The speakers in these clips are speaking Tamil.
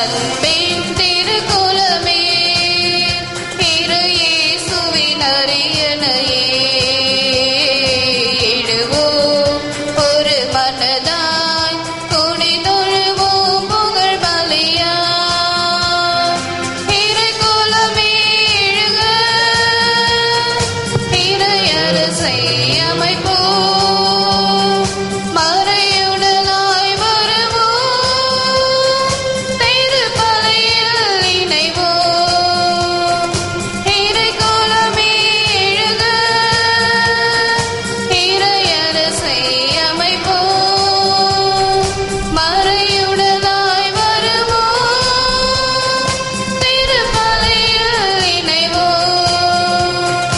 அன்பின் திருக்குலமே இரு இயேசுவின் அரியணையே இடுவோம் ஒரு மனதாய் துணி தொழுவோம் புகழ் பலியா இரு குலமே எழுக இறையரசை அமைப்போம் மறையுடனாய் வருவோம் திருப்பலியில் இணைவோம் இறை குலமே எழுக இறையரசை அமைப்போம் மறையுடனாய் வருவோம் திருப்பலியில் இணைவோம்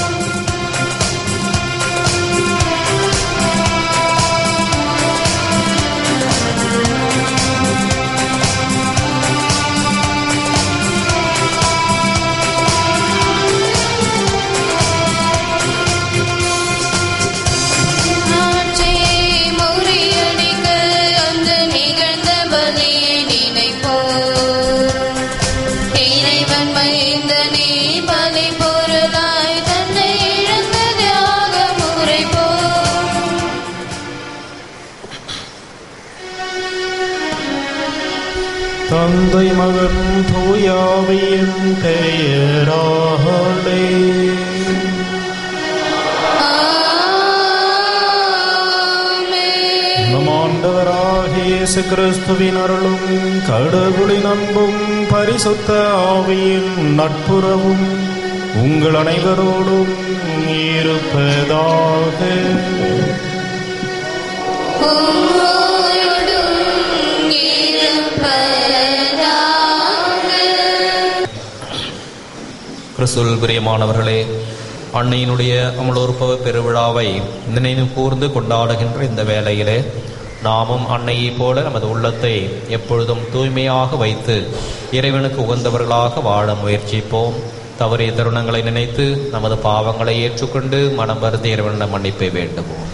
ஆட்சியை முறியடிக்க அன்று நிகழ்ந்த பலியை நினைப்போம். இறைவன் மைந்தனே பலி பொருளாய் தன்னை இழந்த தியாகம் உரைப்போம். தந்தை மகன் தூயாவியின் பெயராலே ஆமென். நம் ஆண்டவராகிய இயேசு கிறிஸ்துவின் அருளும் கடவுளின் அன்பும் பரிசுத்த ஆவியின் நட்புறவும் உங்கள் அனைவரோடும் இருப்பதாக உம்மோடும் இருப்பதாக. கிறிஸ்துவில் பிரியமானவர்களே அன்னையினுடைய அமலோற்பவ பெருவிழாவை நினைவு கூர்ந்து கொண்டாடுகின்ற இந்த வேளையிலே நாமும் அன்னையைப் போல நமது உள்ளத்தை எப்பொழுதும் தூய்மையாக வைத்து இறைவனுக்கு உகந்தவர்களாக வாழ முயற்சிப்போம் தவறிய தருணங்களை நினைத்து நமது பாவங்களை ஏற்றுக்கொண்டு மனம் வருந்தி இறைவனிடம் மன்னிப்பை வேண்டுவோம்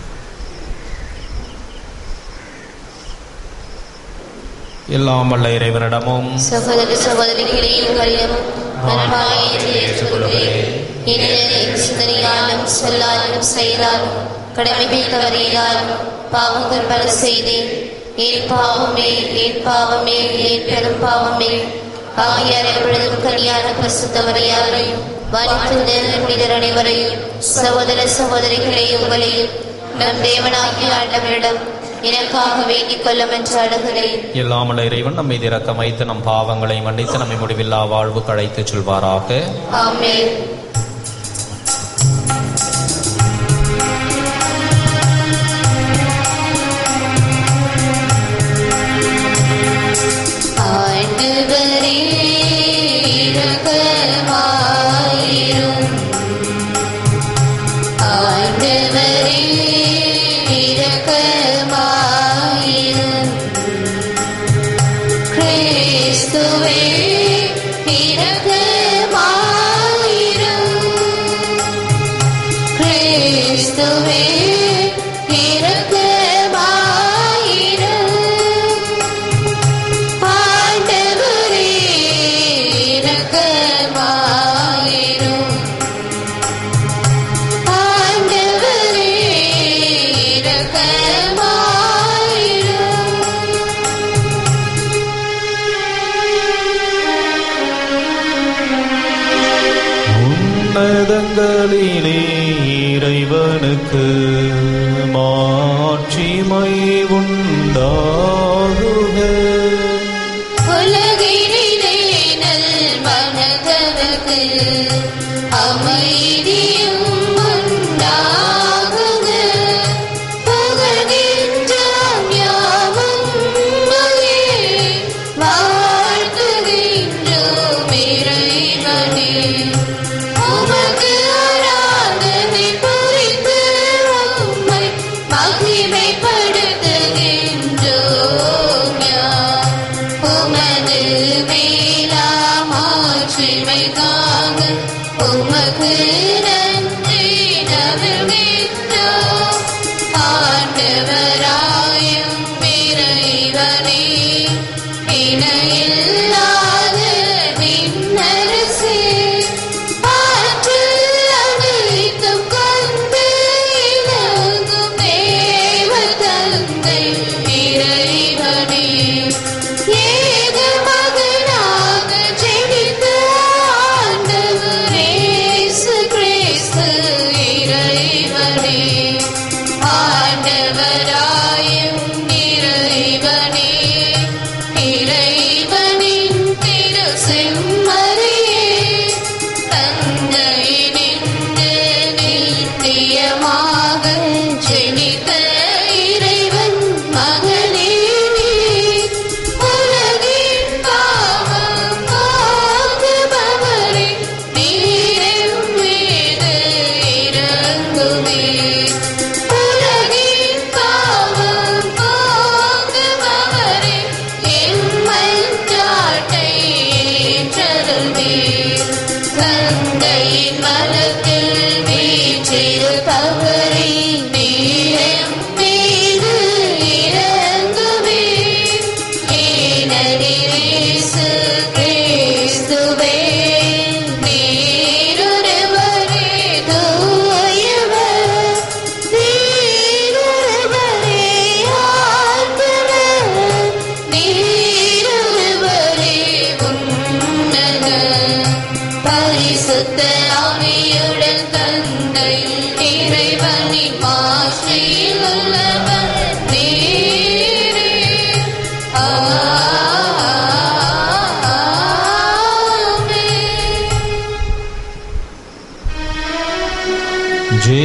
எல்லாம் வல்ல இறைவனிடமும் சகோதர சகோதரிகளே உங்களிடம் அன்பாய் ஏற்றுக்கொள்கிறேன் என் சிந்தனையாலும் சொல்லாலும் செயலாலும் கடமைகள் தவறியதாலும் பாவங்கள் பல செய்தேன் என் பாவமே என் பாவமே என் பெரும் பாவமே ஆகியார் எப்பொழுதும் கல்யாண பரிசுத்தவரையாரையும் வானித்துள்ள புனிதர் அனைவரையும் சகோதர சகோதரிகளே உங்களையும் நம் தேவனாகிய ஆண்டவரிடம் எனக்காக வேண்டிக் கொள்ளும் என்று அழுகிறேன் எல்லாம் வல்ல இறைவன் நம்மை இரக்கம் வைத்து நம் பாவங்களை மன்னித்து நம்மை முடிவில்லா வாழ்வு கழைத்துச் செல்வாராக ஆமென் ஆண்டவரே இரக்கமாயிரும் ஆண்டவரே இரக்கமாயிரும் கிறிஸ்துவே இரக்கமாயிரும் கிறிஸ்துவே இரக்கமாயிரும் ஆண்டவரே இரக்கமாயிரும் ஆண்டவரே இரக்கமாயிரும் உன்னதங்களிலே இறைவனுக்கு மாட்சிமை உண்டாகுக உலகினிலே நல் மனதவர்க்கு அமைதியும் உண்டாகுக புகழ்கின்றோம் யாவும் உம்மையே, வாழ்த்துகின்றோம் இறைவனே. உமக்கு ஆராதனை புரிந்து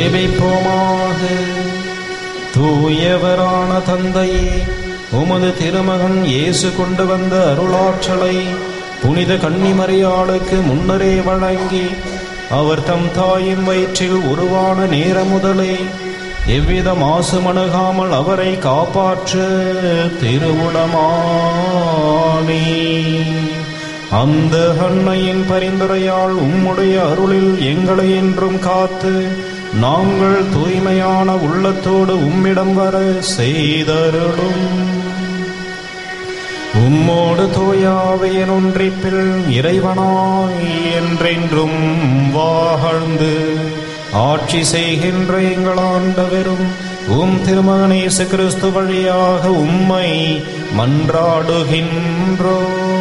ஜெபிப்போமாக தூயவரான தந்தையே உமது திருமகன் இயேசு கொண்டு வந்த அருளாற்றலை புனித கன்னிமரியாளுக்கு முன்னரே வழங்கி அவர் தம் தாயின் வயிற்றில் உருவான நேரம் முதலே எவ்வித மாசுமணுகாமல் அவரை காப்பாற்ற திருவுளமானே அந்த அன்னையின் பரிந்துரையால் உம்முடைய அருளில் எங்களை என்றும் காத்து நாங்கள் தூய்மையான உள்ளத்தோடு உம்மிடம் வர செய்தருளும் உம்மோடு தோயாவையின் ஒன்றிப்பில் இறைவனாய் என்றென்றும் வாழ்ந்து ஆட்சி செய்கின்ற எங்கள் ஆண்டவரும் உம் திருமகனேசு கிறிஸ்து வழியாக உம்மை மன்றாடுகின்றோ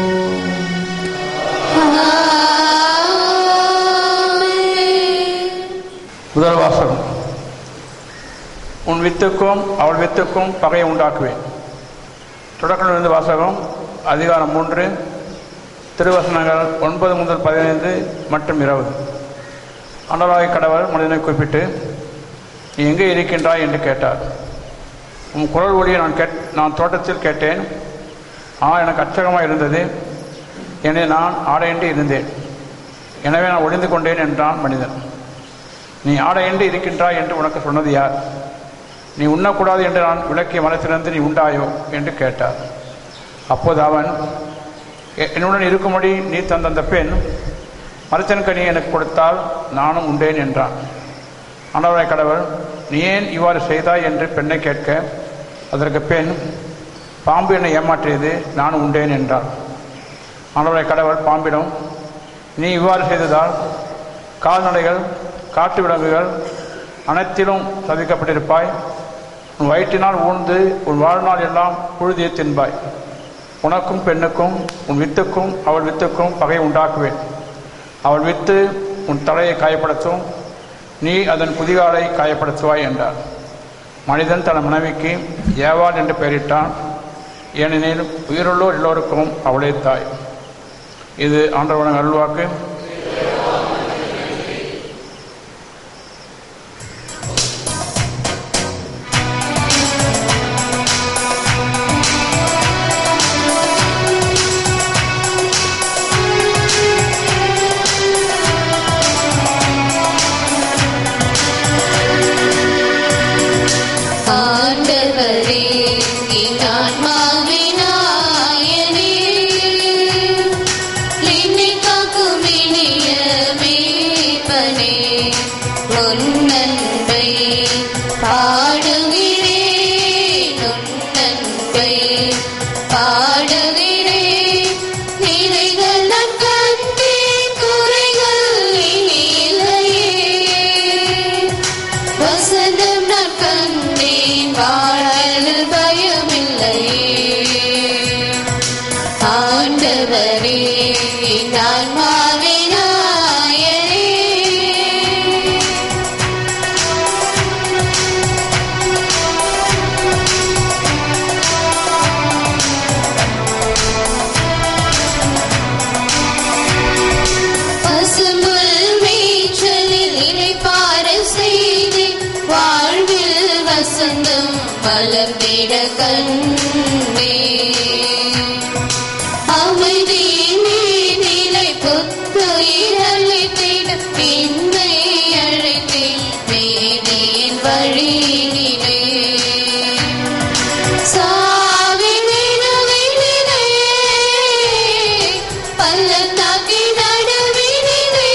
முதல் வாசகம் உன் வித்துக்கும் அவள் வித்துக்கும் பகையை உண்டாக்குவேன் தொடக்கமிருந்து வாசகம் அதிகாரம் மூன்று திருவசனங்கள் ஒன்பது முதல் பதினைந்து மற்றும் இருபது அண்டராய் கடவுள் மனிதனை குறிப்பிட்டு நீ எங்கே இருக்கின்றாய் என்று கேட்டார் உன் குரல் ஒளியை நான் கேட் நான் தோட்டத்தில் கேட்டேன் ஆனால் எனக்கு அச்சகமாக இருந்தது எனவே நான் ஆடையின்றி இருந்தேன் எனவே நான் ஒளிந்து கொண்டேன் என்றான் மனிதன் நீ ஆடையின்றி இருக்கின்றாய் என்று உனக்கு சொன்னது யார் நீ உண்ணக்கூடாது என்று நான் விளக்கிய மனத்திலிருந்து நீ உண்டாயோ என்று கேட்டார் அப்போது அவன் "எ- என்னுடன் இருக்கும்படி நீ தந்த அந்த பெண் மரத்தின் கனி எனக்கு கொடுத்தால் நானும் உண்டேன் என்றான் ஆண்டவரை கடவுள் நீ ஏன் இவ்வாறு செய்தாய் என்று பெண்ணை கேட்க அதற்கு பெண் பாம்பு என்னை ஏமாற்றியது நான் உண்டேன் என்றார் ஆண்டவரை கடவுள் பாம்பிடம் நீ இவ்வாறு செய்ததால் கால்நடைகள் காட்டு விலங்குகள் அனைத்திலும் சதிக்கப்பட்டிருப்பாய் உன் வயிற்றினால் ஊழ்ந்து உன் வாழ்நாள் எல்லாம் புழுதியை தின்பாய் உனக்கும் பெண்ணுக்கும் உன் வித்துக்கும் அவள் வித்துக்கும் பகை உண்டாக்குவேன் அவள் வித்து உன் தலையை காயப்படுத்தும் நீ அதன் குதிகாலை காயப்படுத்துவாய் என்றார் மனிதன் தன் மனைவிக்கு ஏவாள் என்று பெயரிட்டான் ஏனெனில் உயிருள்ளோர் எல்லோருக்கும் அவளே தாய் இது ஆண்டவன அருள்வாக்கு ஆண்டவரே என் ஆன்மாவின் ஆயனே என்னை காக்கும் இனிய மேய்ப்பனே உன் அன்பை பாடுகிறேன் உன் அன்பை பாடுகிறேன் நிறைகள் நான் கண்டேன் குறைகள் இனி இல்லையே வசந்தம் நான் கண்டேன் வாழல் பயமில்லையே ஆண்டவரே நான் மாவினாயரே பசும்புல் மேய்ச்சலில் இளைப்பாற செய்து வாழ்வில் வசந்தம் வளர்ந்திட கண்டே அமைதி நீதிலை புத்துயிரளித்திட பின்னை அழைத்தேன் மேதியின் வழியிலே சாவினிலே பள்ளத்தாக்கி நடுவினிலே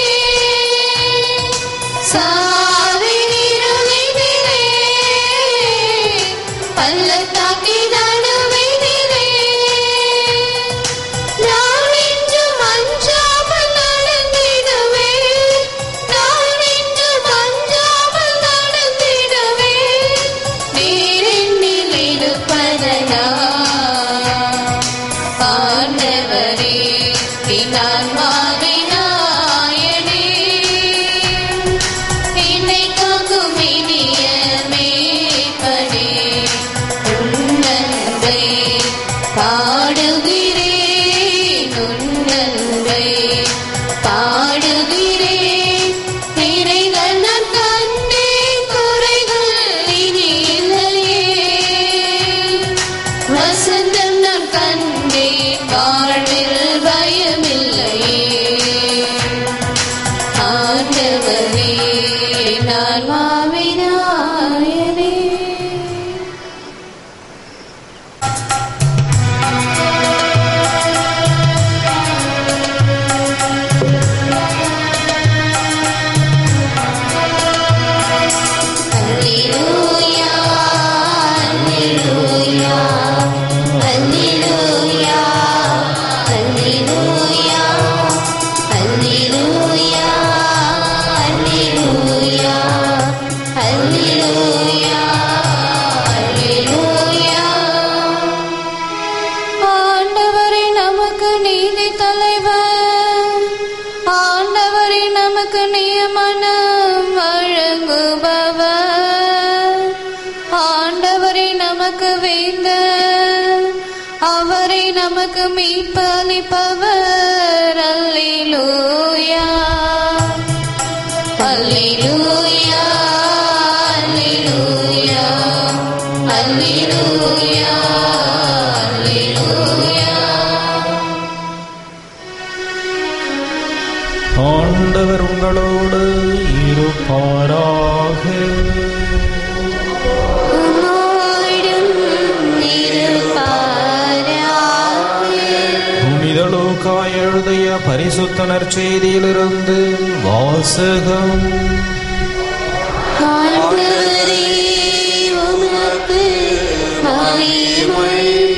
சாவினிலே பள்ளத்தாக்கி நடுவினிலே நமக்கு நியமனம் வழங்குபவர் ஆண்டவரை நமக்கு வேந்த அவரை நமக்கு மீட்பளிப்பவர் அல்லேலூயா அல்லேலூயா அல்லேலூயா அல்லேலூயா அல்லேலூயா ஆண்டவர் உங்களோடு இருப்பாராக உம்மோடும் இருப்பாராக. புனிதலூக்காய் எழுதிய பரிசுத்த நற்செய்தியிலிருந்து வாசகம் ஆண்டவரே, உமக்கு மகிமை.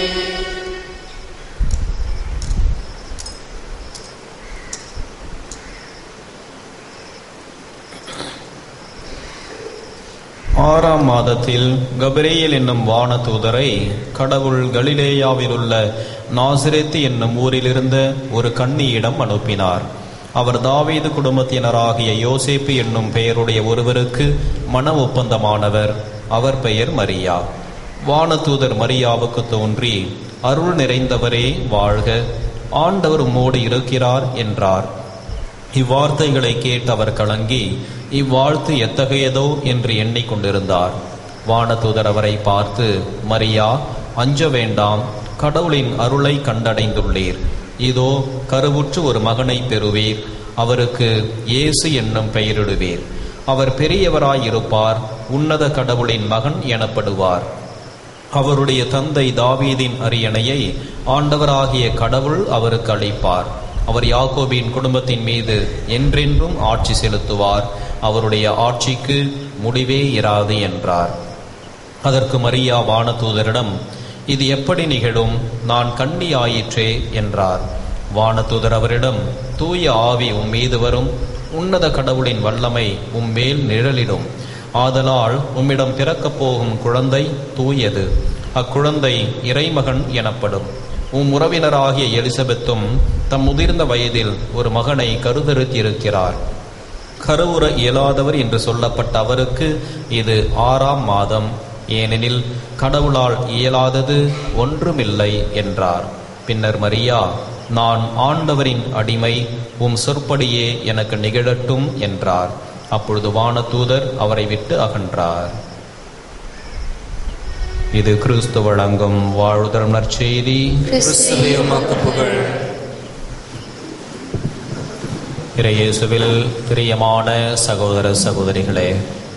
ஆறாம் மாதத்தில் கபிரேயல் என்னும் வானதூதரை கடவுள் கலிலேயாவில் உள்ள நாசிரேத்து என்னும் ஊரிலிருந்த ஒரு கன்னியிடம் அனுப்பினார் அவர் தாவீது குடும்பத்தினராகிய யோசேப்பு என்னும் பெயருடைய ஒருவருக்கு மன ஒப்பந்தமானவர் அவர் பெயர் மரியா வானதூதர் மரியாவுக்கு தோன்றி அருள் நிறைந்தவரே வாழ்க ஆண்டவர் உம்மோடு இருக்கிறார் என்றார் இவ்வார்த்தைகளை கேட்டு அவர் கலங்கி இவ்வாழ்த்து எத்தகையதோ என்று எண்ணிக்கொண்டிருந்தார் வானதூதர் அவரை பார்த்து மரியா அஞ்ச வேண்டாம் கடவுளின் அருளை கண்டடைந்துள்ளீர் இதோ கருவுற்று ஒரு மகனை பெறுவீர் அவருக்கு இயேசு என்னும் பெயரிடுவீர் அவர் பெரியவராயிருப்பார் உன்னத கடவுளின் மகன் எனப்படுவார் அவருடைய தந்தை தாவீதின் அரியணையை ஆண்டவராகிய கடவுள் அவருக்கு அளிப்பார் அவர் யாக்கோபின் குடும்பத்தின் மீது என்றென்றும் ஆட்சி செலுத்துவார் அவருடைய ஆட்சிக்கு முடிவே இராது என்றார் அதற்கு மரியா வானதூதரிடம் இது எப்படி நிகழும் நான் கண்ணி ஆயிற்றே என்றார் வானதூதர் அவரிடம் தூய ஆவி உம் மீது வரும் உன்னத கடவுளின் வல்லமை உம்மேல் நிழலிடும் ஆதலால் உம்மிடம் பிறக்கப் போகும் குழந்தை தூயது அக்குழந்தை இறைமகன் எனப்படும் உம் உறவினராகிய எலிசபெத்தும் தம் முதிர்ந்த வயதில் ஒரு மகனை கருதறுத்திருக்கிறார் கருவுற இயலாதவர் என்று சொல்லப்பட்ட அவருக்கு இது ஆறாம் மாதம் ஏனெனில் கடவுளால் இயலாதது ஒன்றுமில்லை என்றார் பின்னர் மரியா நான் ஆண்டவரின் அடிமை உம் சொற்படியே எனக்கு நிகழட்டும் என்றார் அப்பொழுது வானதூதர் அவரை விட்டு அகன்றார் இது கிறிஸ்து வழங்கும் வாழ்தல் நற்செய்தி கிறிஸ்துவே உமக்கு புகழ் இறையேசுவில் பிரியமான சகோதர சகோதரிகளே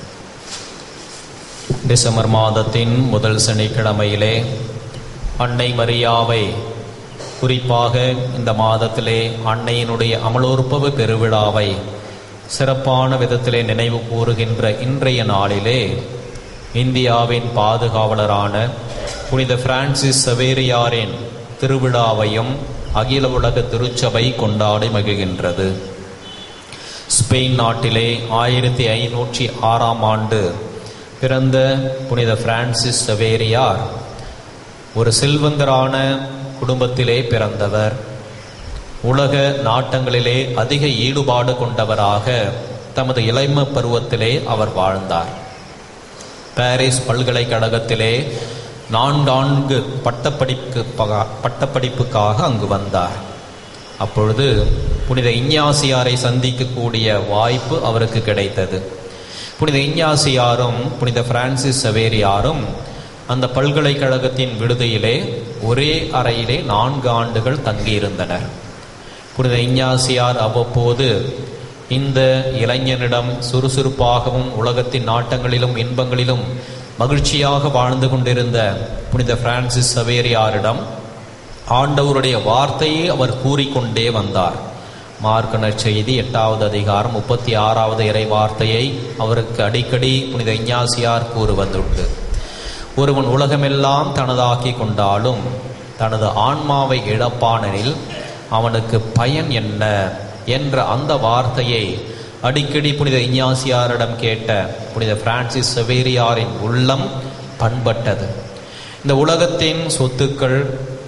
டிசம்பர் மாதத்தின் முதல் சனிக்கிழமையிலே அன்னை மரியாவை குறிப்பாக இந்த மாதத்திலே அன்னையினுடைய அமலோற்பவ பெருவிழாவை சிறப்பான விதத்திலே நினைவு கூறுகின்ற இன்றைய நாளிலே இந்தியாவின் பாதுகாவலரான புனித பிரான்சிஸ் சவேரியாரின் திருவிழாவையும் அகில உலக திருச்சபை கொண்டாடி மகிழ்கின்றது ஸ்பெயின் நாட்டிலே ஆயிரத்தி ஐநூற்றி ஆறாம் ஆண்டு பிறந்த புனித பிரான்சிஸ் சவேரியார் ஒரு செல்வந்தரான குடும்பத்திலே பிறந்தவர் உலக நாட்டங்களிலே அதிக ஈடுபாடு கொண்டவராக தமது இளம பருவத்திலே அவர் வாழ்ந்தார் பாரிஸ் பல்கலைக்கழகத்திலே நான்காண்டு பட்டப்படிப்பு பட்டப்படிப்புக்காக அங்கு வந்தார் அப்பொழுது புனித இஞ்ஞாசியாரை சந்திக்கக்கூடிய வாய்ப்பு அவருக்கு கிடைத்தது புனித இஞ்ஞாசியாரும் புனித பிரான்சிஸ் சவேரியாரும் அந்த பல்கலைக்கழகத்தின் விடுதியிலே ஒரே அறையிலே நான்கு ஆண்டுகள் தங்கியிருந்தனர் புனித இஞ்ஞாசியார் அவ்வப்போது இந்த இளைஞனிடம் சுறுசுறுப்பாகவும் உலகத்தின் நாட்டங்களிலும் இன்பங்களிலும் மகிழ்ச்சியாக வாழ்ந்து கொண்டிருந்த புனித பிரான்சிஸ் சவேரியாரிடம் ஆண்டவருடைய வார்த்தையை அவர் கூறிக்கொண்டே வந்தார் மார்க்க நற்செய்தி எட்டாவது அதிகாரம் முப்பத்தி ஆறாவது இறை வார்த்தையை அவருக்கு அடிக்கடி புனித இஞ்ஞாசியார் கூறுவதுண்டு ஒருவன் உலகமெல்லாம் தனதாக்கி கொண்டாலும் தனது ஆன்மாவை இழப்பானெனில் அவனுக்கு பயன் என்ன என்ற அந்த வார்த்தையை அடிக்கடி புனித இஞ்ஞாசியாரிடம் கேட்ட புனித பிரான்சிஸ் செவேரியாரின் உள்ளம் பண்பட்டது இந்த உலகத்தின் சொத்துக்கள்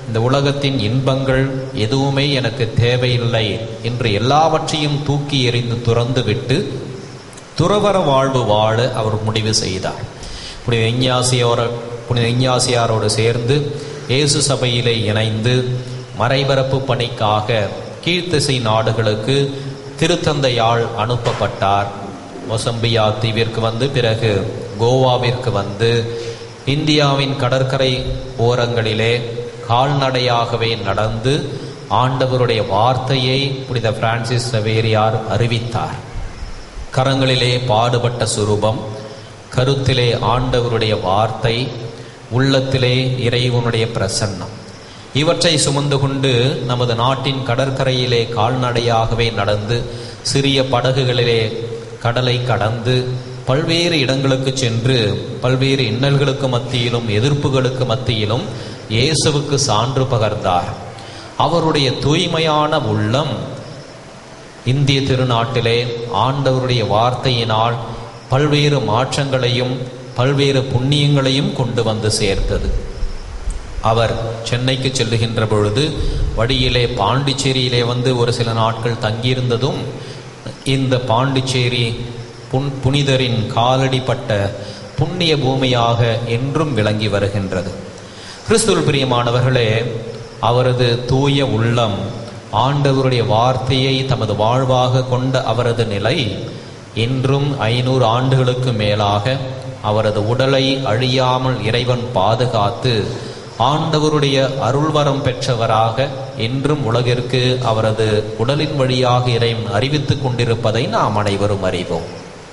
இந்த உலகத்தின் இன்பங்கள் எதுவுமே எனக்கு தேவையில்லை என்று எல்லாவற்றையும் தூக்கி எறிந்து துறந்து விட்டு துறவர வாழ்வு வாழ அவர் முடிவு செய்தார் புனித இஞ்ஞாசியோர புனித இஞ்ஞாசியாரோடு சேர்ந்து இயேசு சபையிலே இணைந்து மறைபரப்பு பணிக்காக கீழ்த்திசை நாடுகளுக்கு திருத்தந்தையால் அனுப்பப்பட்டார் மொசம்பியா தீவிற்கு வந்து பிறகு கோவாவிற்கு வந்து இந்தியாவின் கடற்கரை ஓரங்களிலே கால்நடையாகவே நடந்து ஆண்டவருடைய வார்த்தையை புனித பிரான்சிஸ் சவேரியார் அறிவித்தார் கரங்களிலே பாடுபட்ட சுரூபம் கருத்திலே ஆண்டவருடைய வார்த்தை உள்ளத்திலே இறைவனுடைய பிரசன்னம் இவற்றை சுமந்து கொண்டு நமது நாட்டின் கடற்கரையிலே கால்நடையாகவே நடந்து சிறிய படகுகளிலே கடலை கடந்து பல்வேறு இடங்களுக்கு சென்று பல்வேறு இன்னல்களுக்கு மத்தியிலும் எதிர்ப்புகளுக்கு மத்தியிலும் இயேசுவுக்கு சான்று பகர்ந்தார் அவருடைய தூய்மையான உள்ளம் இந்திய திருநாட்டிலே ஆண்டவருடைய வார்த்தையினால் பல்வேறு மாற்றங்களையும் பல்வேறு புண்ணியங்களையும் கொண்டு வந்து சேர்த்தது அவர் சென்னைக்கு செல்லுகின்ற பொழுது வழியிலே பாண்டிச்சேரியிலே வந்து ஒரு சில நாட்கள் தங்கியிருந்ததும் இந்த பாண்டிச்சேரி புன் புனிதரின் காலடிப்பட்ட புண்ணிய பூமியாக என்றும் விளங்கி வருகின்றது கிறிஸ்துவ பிரியமானவர்களே அவரது தூய உள்ளம் ஆண்டவருடைய வார்த்தையை தமது வாழ்வாக கொண்ட அவரது நிலை இன்றும் ஐநூறு ஆண்டுகளுக்கு மேலாக அவரது உடலை அழியாமல் இறைவன் பாதுகாத்து ஆண்டவருடைய அருள்வரம் பெற்றவராக என்றும் உலகிற்கு அவரது உடலின் வழியாக இறைவன் அறிவித்துக் கொண்டிருப்பதை நாம் அனைவரும் அறிவோம்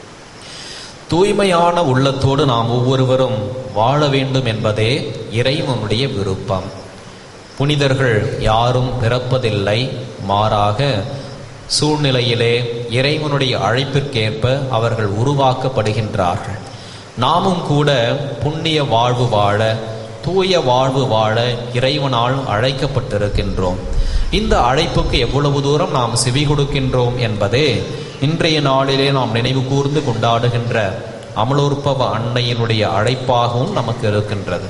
தூய்மையான உள்ளத்தோடு நாம் ஒவ்வொருவரும் வாழ வேண்டும் என்பதே இறைவனுடைய விருப்பம் புனிதர்கள் யாரும் பிறப்பதில்லை மாறாக சூழ்நிலையிலே இறைவனுடைய அழைப்பிற்கேற்ப அவர்கள் உருவாக்கப்படுகின்றார்கள் நாமும் கூட புண்ணிய வாழ்வு வாழ தூய வாழ்வு வாழ இறைவனால் அழைக்கப்பட்டிருக்கின்றோம் இந்த அழைப்புக்கு எவ்வளவு தூரம் நாம் செவி கொடுக்கின்றோம் என்பதே இன்றைய நாளிலே நாம் நினைவு கூர்ந்து கொண்டாடுகின்ற அமலோற்பவ அன்னையினுடைய அழைப்பாகவும் நமக்கு இருக்கின்றது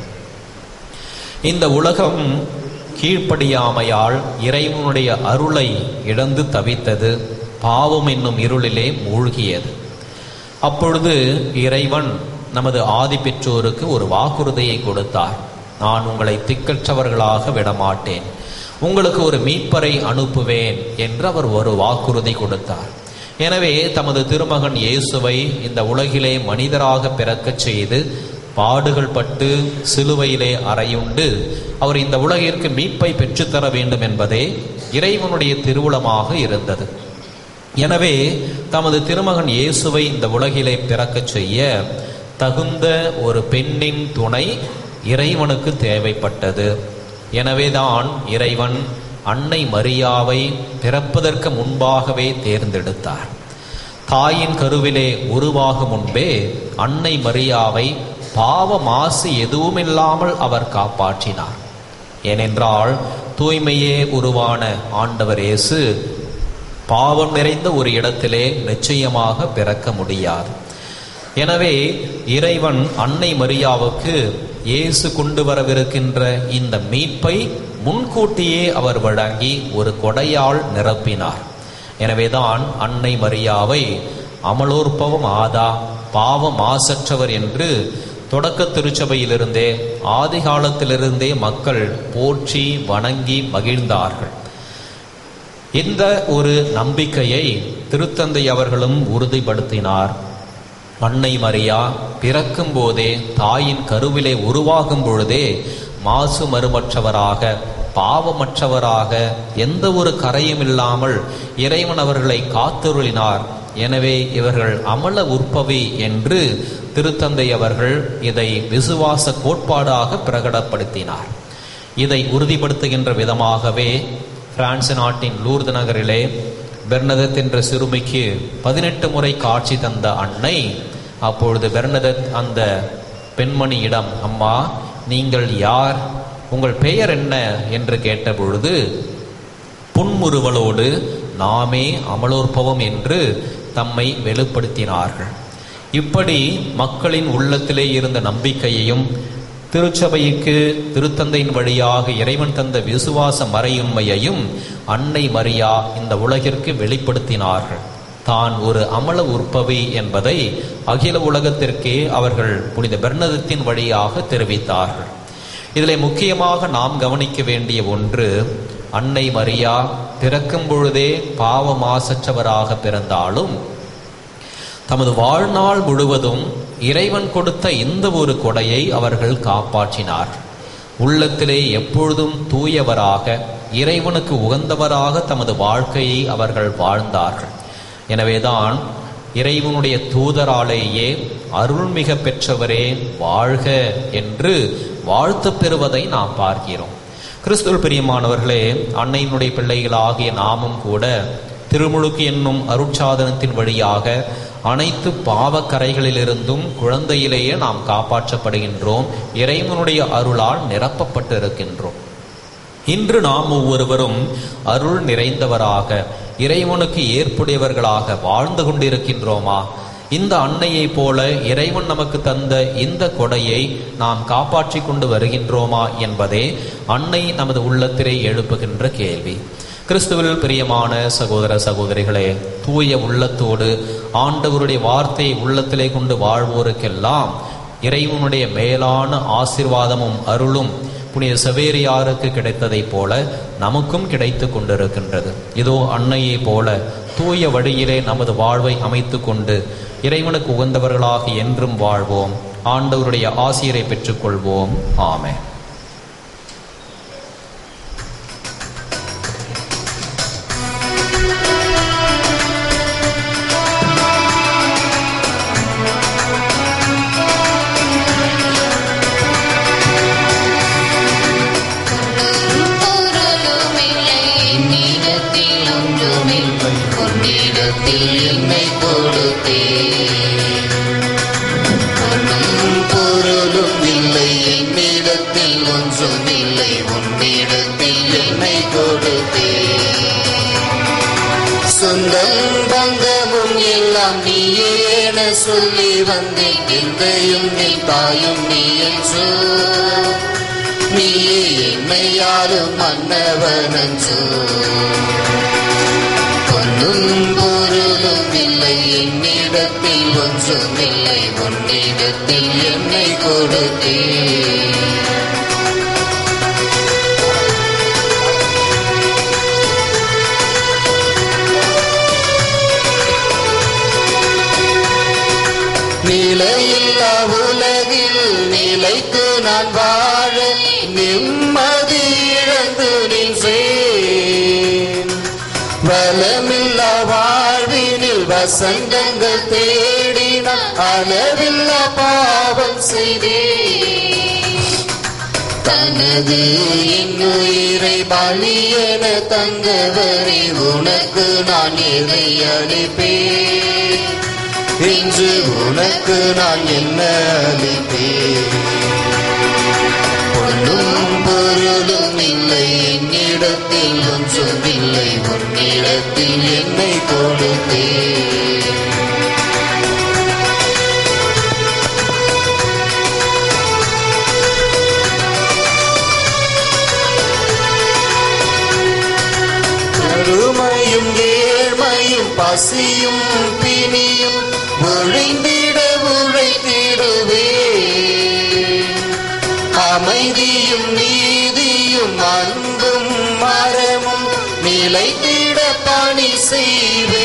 இந்த உலகம் கீழ்ப்படியாமையால் இறைவனுடைய அருளை இழந்து தவித்தது பாவம் என்னும் இருளிலே மூழ்கியது அப்பொழுது இறைவன் நமது ஆதி பெற்றோருக்கு ஒரு வாக்குறுதியை கொடுத்தார் நான் உங்களை திக்கற்றவர்களாக விடமாட்டேன் உங்களுக்கு ஒரு மீட்பரை அனுப்புவேன் என்று அவர் ஒரு வாக்குறுதி கொடுத்தார் எனவே தமது திருமகன் இயேசுவை இந்த உலகிலே மனிதராக பிறக்கச் செய்து பாடுகள் பட்டு சிலுவையிலே அறையுண்டு அவர் இந்த உலகிற்கு மீட்பை பெற்றுத்தர வேண்டும் என்பதே இறைவனுடைய திருவுளமாக இருந்தது எனவே தமது திருமகன் இயேசுவை இந்த உலகிலே பிறக்கச் செய்ய தகுந்த ஒரு பெண்ணின் துணை இறைவனுக்கு தேவைப்பட்டது எனவேதான் இறைவன் அன்னை மரியாவை பிறப்பதற்கு முன்பாகவே தேர்ந்தெடுத்தார் தாயின் கருவிலே உருவாகும் முன்பே அன்னை மரியாவை பாவ மாசு எதுவுமில்லாமல் அவர் காப்பாற்றினார் ஏனென்றால் தூய்மையே உருவான ஆண்டவர் இயேசு பாவம் நிறைந்த ஒரு இடத்திலே நிச்சயமாக பிறக்க முடியாது எனவே இறைவன் அன்னை மரியாவுக்கு இயேசு கொண்டு வரவிருக்கின்ற இந்த மீட்பை முன்கூட்டியே அவர் வழங்கி ஒரு கொடையால் நிரப்பினார் எனவேதான் அன்னை மரியாவை அமலோற்பவம் ஆதா பாவ மாசற்றவர் என்று தொடக்க திருச்சபையிலிருந்தே ஆதி காலத்திலிருந்தே மக்கள் போற்றி வணங்கி மகிழ்ந்தார்கள் இந்த ஒரு நம்பிக்கையை திருத்தந்தை அவர்களும் உறுதிப்படுத்தினார் அன்னை மரியா பிறக்கும் போதே தாயின் கருவிலே உருவாகும் பொழுதே மாசு மறுமற்றவராக பாவமற்றவராக எந்த ஒரு கரையும் இல்லாமல் இறைவன் அவர்களை காத்தருளினார் எனவே இவர்கள் அமல உற்பவி என்று திருத்தந்தை அவர்கள் இதை விசுவாச கோட்பாடாக பிரகடப்படுத்தினார் இதை உறுதிப்படுத்துகின்ற விதமாகவே பிரான்ஸ் நாட்டின் லூர்து நகரிலே பெர்னதத் என்ற சிறுமிக்கு பதினெட்டு முறை காட்சி தந்த அன்னை அப்பொழுது பெர்னதத் அந்த பெண்மணியிடம் அம்மா நீங்கள் யார் உங்கள் பெயர் என்ன என்று கேட்டபொழுது புன்முறுவலோடு நாமே அமலோற்பவம் என்று தம்மை வெளிப்படுத்தினார்கள் இப்படி மக்களின் உள்ளத்திலே இருந்த நம்பிக்கையையும் திருச்சபைக்கு திருத்தந்தையின் வழியாக இறைவன் தந்த விசுவாச மறையுண்மையையும் அன்னை மரியா இந்த உலகிற்கு வெளிப்படுத்தினார்கள் தான் ஒரு அமல உற்பவி என்பதை அகில உலகத்திற்கே அவர்கள் புனித பெர்னதத்தின் வழியாக தெரிவித்தார்கள் இதிலே முக்கியமாக நாம் கவனிக்க வேண்டிய ஒன்று அன்னை மரியா பிறக்கும் பொழுதே பாவ மாசற்றவராக பிறந்தாலும் தமது வாழ்நாள் முழுவதும் இறைவன் கொடுத்த இந்த ஒரு கொடையை அவர்கள் காப்பாற்றினார் உள்ளத்திலே எப்பொழுதும் தூயவராக இறைவனுக்கு உகந்தவராக தமது வாழ்க்கையை அவர்கள் வாழ்ந்தார்கள் எனவேதான் இறைவனுடைய தூதராலேயே அருள்மிக பெற்றவரே வாழ்க என்று வாழ்த்து பெறுவதை நாம் பார்க்கிறோம் கிறிஸ்துவ பிரியமானவர்களே அன்னையினுடைய பிள்ளைகளாகிய நாமும் கூட திருமுழுக்கு என்னும் அருட்சாதனத்தின் வழியாக அனைத்து பாவக்கரைகளிலிருந்தும் குழந்தையிலேயே நாம் காப்பாற்றப்படுகின்றோம் இறைவனுடைய அருளால் நிரப்பப்பட்டு இருக்கின்றோம் இன்று நாம் ஒவ்வொருவரும் அருள் நிறைந்தவராக இறைவனுக்கு ஏற்புடையவர்களாக வாழ்ந்து கொண்டிருக்கின்றோமா இந்த அன்னையைப் போல இறைவன் நமக்கு தந்த இந்த கொடையை நாம் காப்பாற்றிக் கொண்டு வருகின்றோமா என்பதே அன்னை நமது உள்ளத்திலே எழுப்புகின்ற கேள்வி கிறிஸ்துவில் பிரியமான சகோதர சகோதரிகளே தூய உள்ளத்தோடு ஆண்டவருடைய வார்த்தையை உள்ளத்திலே கொண்டு வாழ்வோருக்கெல்லாம் இறைவனுடைய மேலான ஆசிர்வாதமும் அருளும் புனித சவேரியாருக்கு கிடைத்ததைப் போல நமக்கும் கிடைத்து கொண்டிருக்கின்றது இதோ அன்னையைப் போல தூய வழியிலே நமது வாழ்வை அமைத்து கொண்டு இறைவனுக்கு உகந்தவர்களாக என்றும் வாழ்வோம் ஆண்டவருடைய ஆசிரியரை பெற்றுக்கொள்வோம் ஆமே பொருளுமில்லை என்னிடத்தில் ஒன்றுமில்லை உன்னிடத்தில் என்னை கொடுத்தேன் பொன்னும் பொருளும் இல்லை என்னிடத்தில் ஒன்றும் இல்லை உன்னிடத்தில் என்னை கொடுத்தேன் சொந்தம் பந்தமும் எல்லாம் நீயே என சொல்லி வந்தேன் எந்தையும் நீ தாயும் நீ என்றோ நீயே என்னை யாரும் மன்னவனஞ்சோ பொன்னும் பொருளும் இல்லை என்னிடத்தில் ஒன்றும் இல்லை உன்னிடத்தில் என்னை கொடுத்தேன் நிலையில்லா உலகில் நிலைத்து நான் வாழ நிம்மதி இழந்து நின்றேன் வளமில்லா வாழ்வினில் வசந்தங்கள் தேடினான் அளவில்லா பாவம் செய்தேன் தனது இன்னுயிரை பலியென தந்தவரை உனக்கு நான் எதை அளிப்பேன் இன்று உனக்கு நான் என்ன அளிப்பேன் பொன்னும் பொருளும் இல்லை என்னிடத்தில் ஒன்றும் இல்லை உன்னிடத்தில் என்னை கொடுத்தேன் கருமையும் ஏழ்மையும் பசியும் பிணியும் ஒழிந்திட உழைத்திடுவே அமைதியும் நீதியும் அன்பும் மரமும் நிலைத்திட பணி செய்வே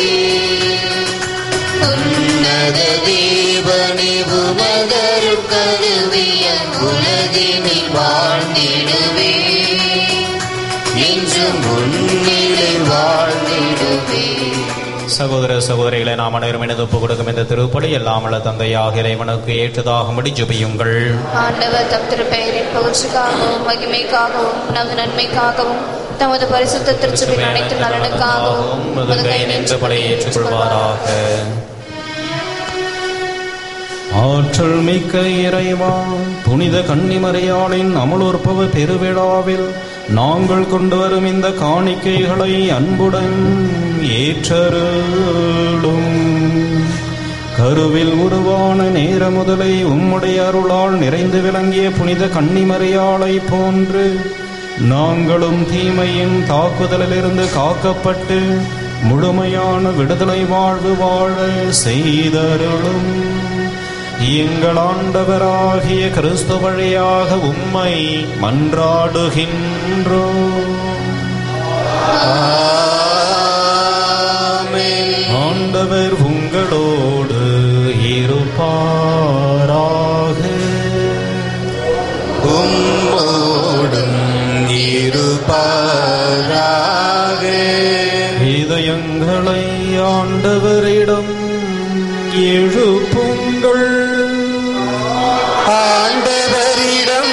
உன்னத தேவனே உமதரு கருவிய உலகினில் வாழ்ந்திடுவே என்றும் முன்னிலை வாழ்ந்திடுவே சகோதர சகோதரிகளை நாம் அனைவரும் இணைந்து ஒப்புக் கொடுக்கும் இந்த திருப்பலி எல்லாமல்ல தந்தையாக இறைவனுக்கு ஏற்றதாகும்படி ஜெபியுங்கள் ஆண்டவர் தம் திருப்பெயரின் புகழ்ச்சிக்காகவும் மகிமைக்காகவும் நமது நன்மைக்காகவும் தமது பரிசுத்த திருச்சபின் அனைத்து நலனுக்காகவும் உமது கை நின்று படையை ஏற்றுக்கொள்வாராக ஆற்றல் மிக்க இறைவா புனித கன்னிமறையாளின் அமலோற்பவ பெருவிழாவில் நாங்கள் கொண்டு வரும் இந்த காணிக்கைகளை அன்புடன் ஏற்றருளும் கருவில் உருவான நேர முதலை உம்முடைய அருளால் நிறைந்து விளங்கிய புனித கன்னிமறையாளை போன்று நாங்களும் தீமையின் தாக்குதலிலிருந்து காக்கப்பட்டு முழுமையான விடுதலை வாழ்வு வாழ செய்தருளும் எங்கள் ஆண்டவராகிய கிறிஸ்து வழியாக உம்மை மன்றாடுகின்றோம் ஆமென். ஆண்டவர் உங்களோடு இருப்பாராக உம்மோடும் இருப்பாராக இதயங்களை ஆண்டவரிடம் எழுப்புங்கள் ஆண்டவரிடம்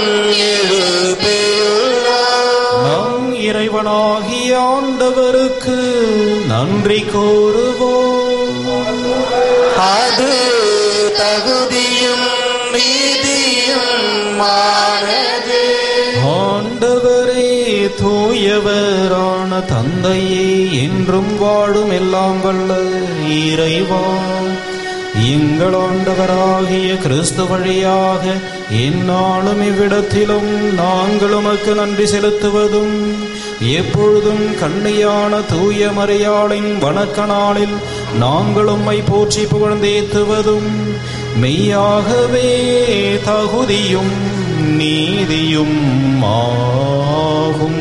எழுப்பியுள்ளார் நம் இறைவனாகிய ஆண்டவருக்கு நன்றி கூறுவோம் அது தகுதியும் நீதியும் மானது ஆண்டவரே தூயவரான தந்தையே என்றும் வாழும் எல்லாம் வல்ல இறைவா எங்கள் ஆண்டவராகிய கிறிஸ்து வழியாக எந்நாளும் இவ்விடத்திலும் நாங்கள் உமக்கு நன்றி செலுத்துவதும் எப்பொழுதும் கண்ணியான தூய மறையாளின் வணக்க நாளில் நாங்கள் உம்மை போற்றி புகழ்ந்தேத்துவதும் மெய்யாகவே தகுதியும் நீதியும் ஆகும்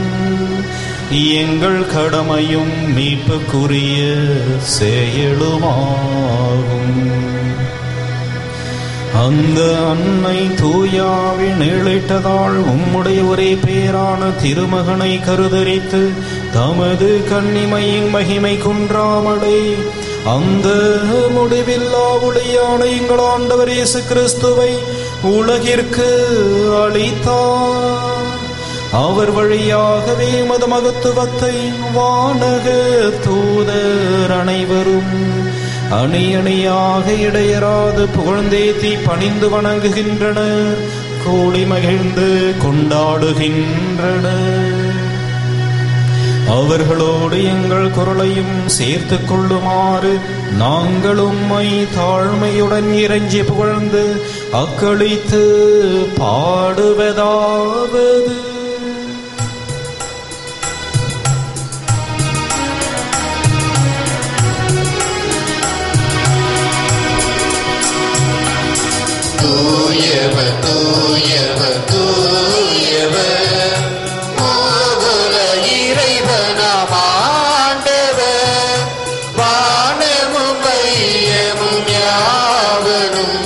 எங்கள் கடமையும் மீட்புக்குரிய செயலுமாகும் அந்த அன்னை தூயாவி நிழலிட்டதால் உம்முடைய ஒரே பேரான திருமகனை கருதரித்து தமது கன்னிமையின் மகிமை குன்றாமலே அந்த முடிவில்லா ஒளியான எங்கள் ஆண்டவர் இயேசு கிறிஸ்துவை உலகிற்கு அளித்தார் அவர் வழியாகவே மது மகத்துவத்தை வானக தூதர் அனைவரும் அணி அணியாக இடையராது புகழ்ந்தேத்தி பணிந்து வணங்குகின்றனர் கூடி மகிழ்ந்து கொண்டாடுகின்றனர் அவர்களோடு எங்கள் குரலையும் சேர்த்துக் கொள்ளுமாறு நாங்களும் மை தாழ்மையுடன் இறைஞ்சி புகழ்ந்து அக்களித்து பாடுவதாவது தூயவர் தூயவர் தூயவர் மோகல இறைவனாம் ஆண்டவர் வானமும் வையமும் யாவனும்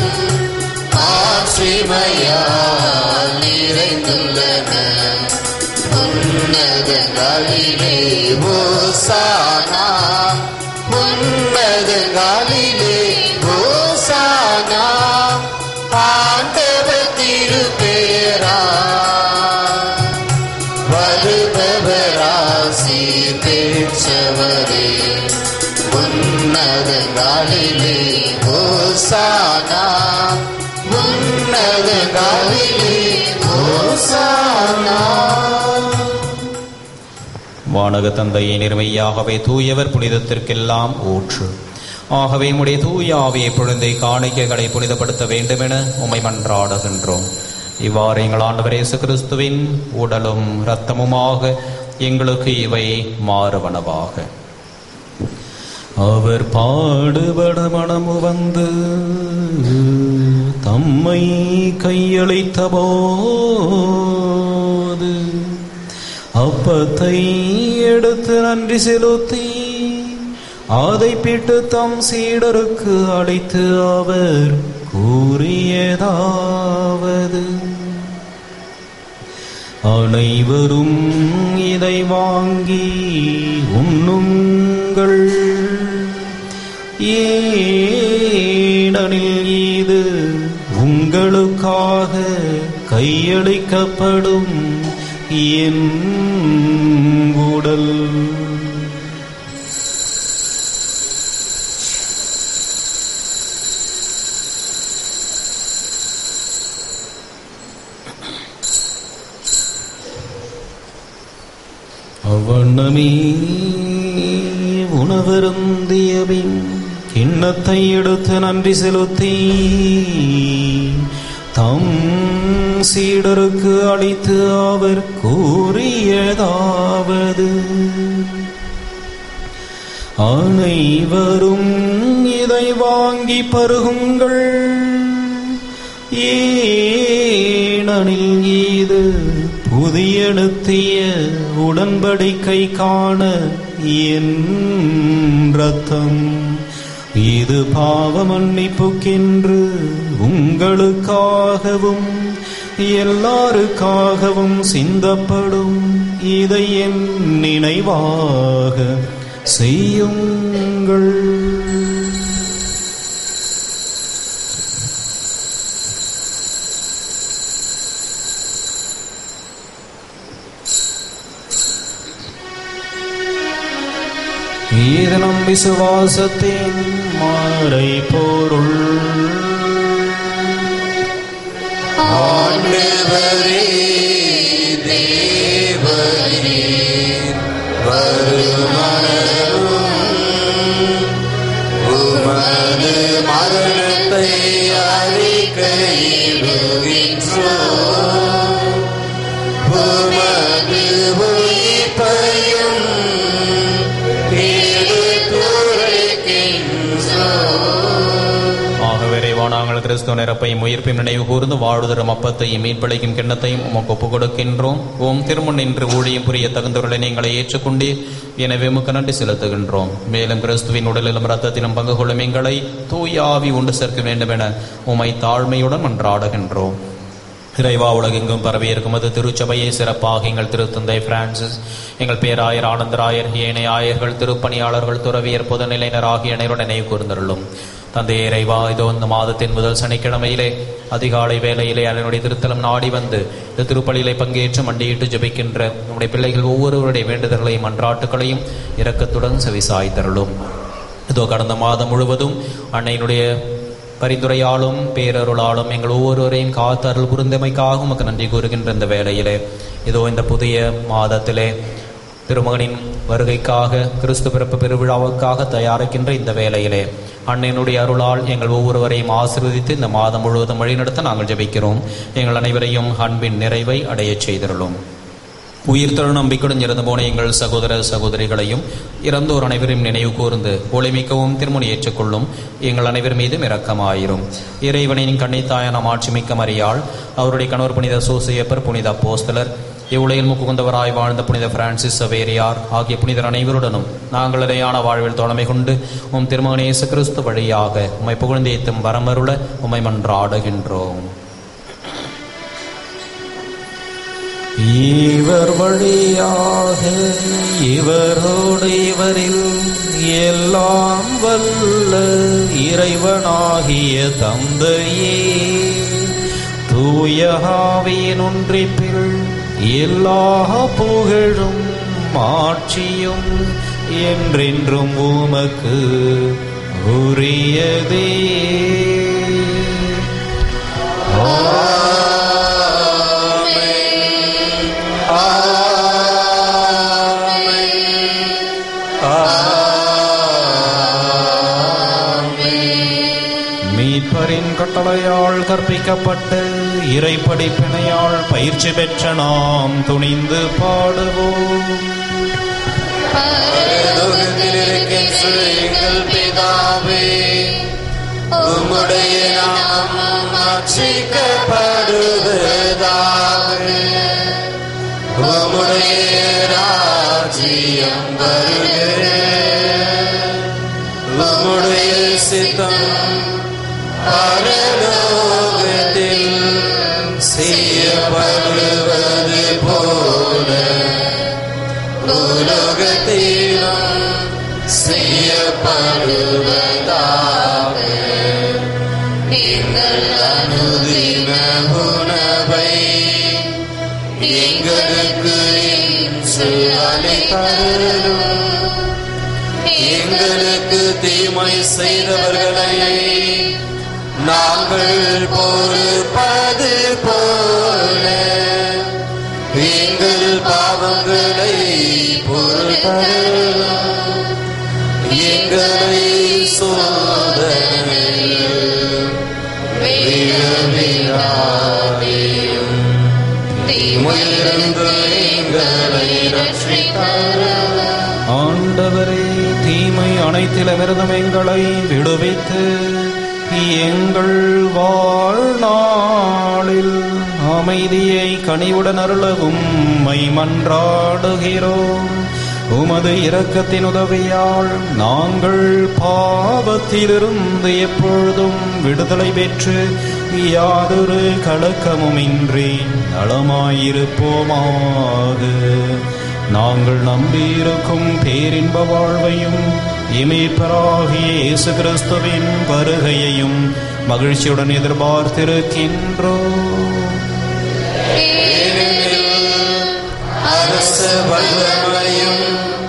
ஆசிமையால் நிறைந்துள்ளன உன்னதங்களிலே ஓசானா உன்னதங்களிலே ஓசானா ஆண்டவர் திருப்பேரா வருபவராசி பெற்றவரே உன்னதங்களிலே ஓசானா உன்னதங்களிலே ஓசானா வானக தந்தையை நிர்மையாகவே தூயவர் புனிதத்திற்கெல்லாம் ஊற்று ஆகவே உம்முடைய தூய ஆவியை பொழுந்தை காணிக்கைகளை புனிதப்படுத்த வேண்டுமென உம்மை மன்றாடுகின்றோம் இவ்வாறு எங்கள் ஆண்டவர் இயேசு கிறிஸ்துவின் உடலும் இரத்தமுமாக எங்களுக்கு இவை மாறுவனவாக அவர் பாடுபட மனமு வந்து தம்மை கையளித்த போது அப்பத்தை எடுத்து நன்றி செலுத்தி அதை பிட்டு தம் சீடருக்கு அளித்து அவர் கூறியதாவது அனைவரும் இதை வாங்கி உண்ணுங்கள் ஏனெனில் இது உங்களுக்காக கையளிக்கப்படும் என் உடல் அவ்வண்ணமே உணவருந்தியபின் கிண்ணத்தை எடுத்து நன்றி செலுத்தி தம் சீடருக்கு அளித்து அவர் கூறியதாவது அனைவரும் இதை வாங்கி பருகுங்கள் ஏனெனில் இது புதிய நித்திய உடன்படிக்கை காண என் ரத்தம் இது பாவ மன்னிப்புக்கென்று உங்களுக்காகவும் எல்லாருக்காகவும் சிந்தப்படும் இதை என் நினைவாக செய்யுங்கள் இது நம் விசுவாசத்தின் மாறை பொருள் ஆண்டவரே தேவரே வருமளவும் உமது மரணத்தை அறிக்கையிடுகின்றோம் உமது உயிர்ப்பையும் எடுத்துரைக்கின்றோம் ஆகவே இறைவா நாங்கள் கிறிஸ்துவ நிரப்பையும் உயிர்ப்பையும் நினைவு கூர்ந்து வாழ்தரும் அப்பத்தையும் மீட்பளிக்கும் கிண்ணத்தையும் உமக்கு ஒப்புக் கொடுக்கின்றோம் ஓம் திருமுன் நின்று ஊழியம் புரிய தகுந்தவர்களை நீங்களை ஏற்றுக்கொண்டு எனவே உமக்கு நன்றி செலுத்துகின்றோம் மேலும் கிறிஸ்துவின் உடலிலும் ரத்தத்திலும் பங்கு கொள்ளும் எங்களை தூய ஆவி உண்டு சேர்க்க வேண்டும் என உமை தாழ்மையுடன் மன்றாடுகின்றோம் இறைவா உலகெங்கும் பரவியிருக்கும் அது திருச்சபையை சிறப்பாக எங்கள் திருத்தந்தை பிரான்சிஸ் எங்கள் பேராயர் ஆனந்தராயர் ஏனைய ஆயர்கள் திருப்பணியாளர்கள் துறவியர் பொதுநிலையினர் ஆகிய அனைவரும் நினைவு கூர்ந்தருளும் தந்தையே இறைவா இதோ இந்த மாதத்தின் முதல் சனிக்கிழமையிலே அதிகாலை வேளையிலே அதனுடைய திருத்தலம் நாடி வந்து இந்த திருப்பலியிலே பங்கேற்று மண்டியிட்டு ஜெபிக்கின்ற நம்முடைய பிள்ளைகள் ஒவ்வொருவருடைய வேண்டுதல்களையும் மன்றாட்டுகளையும் இரக்கத்துடன் செவிசாய்த்தருளும் இதோ கடந்த மாதம் முழுவதும் அன்னையினுடைய பரிந்துரையாலும் பேரருளாலும் எங்கள் ஒவ்வொருவரையும் காத்து அருள் புரிந்தமைக்காக உமக்கு நன்றி கூறுகின்ற இந்த வேளையிலே இதோ இந்த புதிய மாதத்திலே திருமகனின் வருகைக்காக கிறிஸ்து பிறப்பு பெருவிழாவுக்காக தயாரிக்கின்ற இந்த வேளையிலே அன்னையினுடைய அருளால் எங்கள் ஒவ்வொருவரையும் ஆசீர்வதித்து இந்த மாதம் முழுவதும் வழிநடத்த நாங்கள் ஜெபிக்கிறோம் எங்கள் அனைவரையும் அன்பின் நிறைவை அடையச் செய்திருளும் உயிர்த்தெழு நம்பிக்கையுடன் இறந்து போன எங்கள் சகோதர சகோதரிகளையும் இறந்தோர் அனைவரையும் நினைவு கூர்ந்து ஒளிமிக்கவும் திருமணி ஏற்றுக்கொள்ளும் எங்கள் அனைவர் மீதும் இரக்கமாயிரும் இறைவனின் கண்ணித்தாயான ஆட்சிமிக்க மரியாள் அவருடைய கணவர் புனித சோசியப்பர் புனித அப்போஸ்தலர் இவ்வுலகில் முக்குந்தவராய் வாழ்ந்த புனித பிரான்சிஸ் சவேரியார் ஆகிய புனிதர் அனைவருடனும் நாங்கள் இடையான வாழ்வில் தோழமை கொண்டு உம் திருமகன் இயேசு கிறிஸ்து வழியாக உம்மை புகழ்ந்தேத்தும் வரமருள உம்மை மன்றாடுகின்றோம் இவர் வழியாக இவரோடு இவரில் எல்லாம் வல்ல இறைவனாகிய தந்தையே தூயகாவியின் ஒன்றிப்பில் எல்லா புகழும் மாட்சியும் என்றென்றும் உமக்கு உரியதே மீட்பரின் கட்டளையால் கற்பிக்கப்பட்டு இறைப்படி பிணையால் பயிற்சி பெற்ற நாம் துணிந்து பாடுவோம் பரலோகத்தில் இருக்கின்ற எங்கள் பிதாவே உம்முடைய நாமம் அர்ச்சிக்கப்படுவதாக உம்முடைய ராஜ்யம் வருக உம்முடைய சித்தம் பரலோகத்தில் செய்யப்படுவது போல உலகத்திலும் செய்யப்படுவதாக எங்கள் அனுதின உணவை எங்களுக்கு இன்று அளித்தருளும் எங்களுக்கு தீமை செய்தவர்களை நாங்கள் பொறுப்பது போல எங்கள் பாவங்களை பொறுத்தருளும் எங்களை சோதனையில் வந்து எங்களை ரட்சித்தருளும் ஆண்டவரே தீமை அனைத்திலுமிருந்தும் எங்களை விடுவித்து எங்கள் வாழ்நாளில் அமைதியை கனிவுடன் அருளவும் மை மன்றாடுகிறோம் உமது இரக்கத்தின் உதவியால் நாங்கள் பாவத்திலிருந்து எப்பொழுதும் விடுதலை பெற்று யாதொரு கலக்கமுமின்றி நலமாயிருப்போமாக நாங்கள் நம்பியிருக்கும் பேரின்ப வாழ்வையும் இமேப்பராகிய இயேசு கிறிஸ்துவின் வருகையையும் மகிழ்ச்சியுடன் எதிர்பார்த்திருக்கின்றோம் அரச வல்லமையும்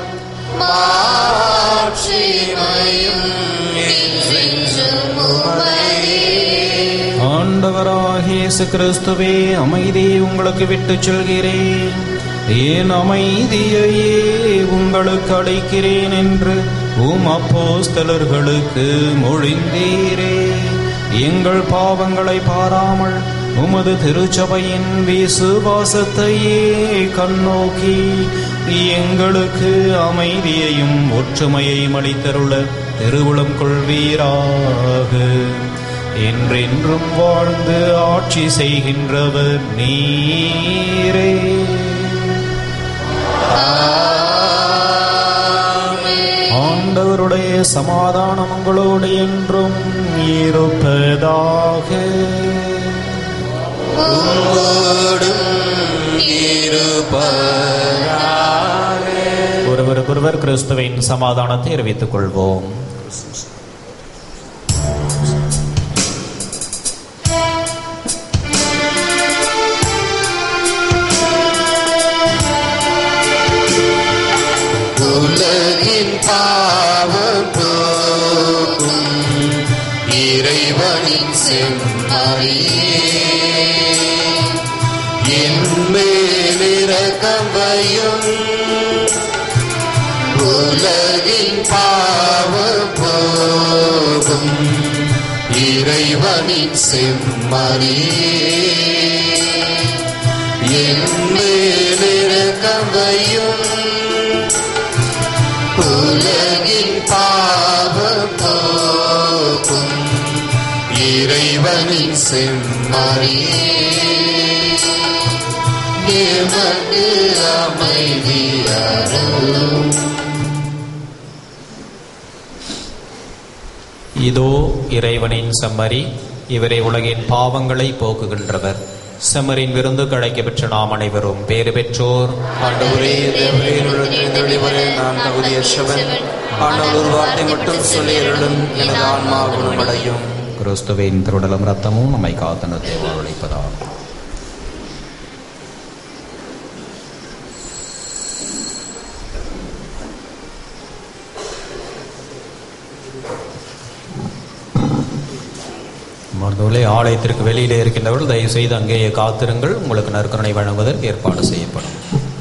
மாட்சிமையும் என்றென்றும் உமதே. ஆண்டவராகிய இயேசு கிறிஸ்துவே அமைதியை உங்களுக்கு விட்டுச் சொல்கிறேன் ஏன் அமைதியையே உங்களுக்கு அளிக்கிறேன் என்று உம் அப்போஸ்தலர்களுக்கு மொழிந்தீரே எங்கள் பாவங்களை பாராமல் உமது திருச்சபையின் விசுவாசத்தையே கண்ணோக்கி எங்களுக்கு அமைதியையும் ஒற்றுமையையும் அளித்தருள திருவுளம் கொள்வீராக என்றென்றும் வாழ்ந்து ஆட்சி செய்கின்றவர் நீரே ஆண்டவருடைய சமாதானம் உங்களோடு என்றும் இருப்பதாக உம்மோடும் இருப்பதாக. ஒருவருக்கொருவர் கிறிஸ்துவின் சமாதானத்தை அறிவித்துக் கொள்வோம் உலகின் பாவம் போக்கும் இறைவனின் செம்மறியே என் மேலிரக்கம் வையும் உலகின் பாவம் போகும் இறைவனின் செம்மறியே என் மேலிரக்கம் வையும் உலகின் பாவம் போக்கும் இறைவனின் செம்மறியே எமக்கு அமைதியாரும் இதோ இறைவனின் செம்மறி இவரே உலகின் பாவங்களை போக்குகின்றவர் செம்மரின் விருந்து கழைக்க பெற்ற நாம் அனைவரும் பேறு பெற்றோர் ஆண்டவரே தேவரே நான் தகுதியற்றவன் ஆண்டவர் ஒரு வார்த்தை மட்டும் சொல்லியருளும் எனது ஆன்மா குணமடையும் கிறிஸ்துவின் திருடலும் ரத்தமும் நம்மை காத்தனத்தை வாழ்வழிப்பதாகும் மருந்துகளே ஆலயத்திற்கு வெளியிலே இருக்கின்றவர்கள் தயவு செய்து அங்கேயே காத்திருங்கள் உங்களுக்கு நற்கருணை வழங்குவதற்கு ஏற்பாடு செய்யப்படும்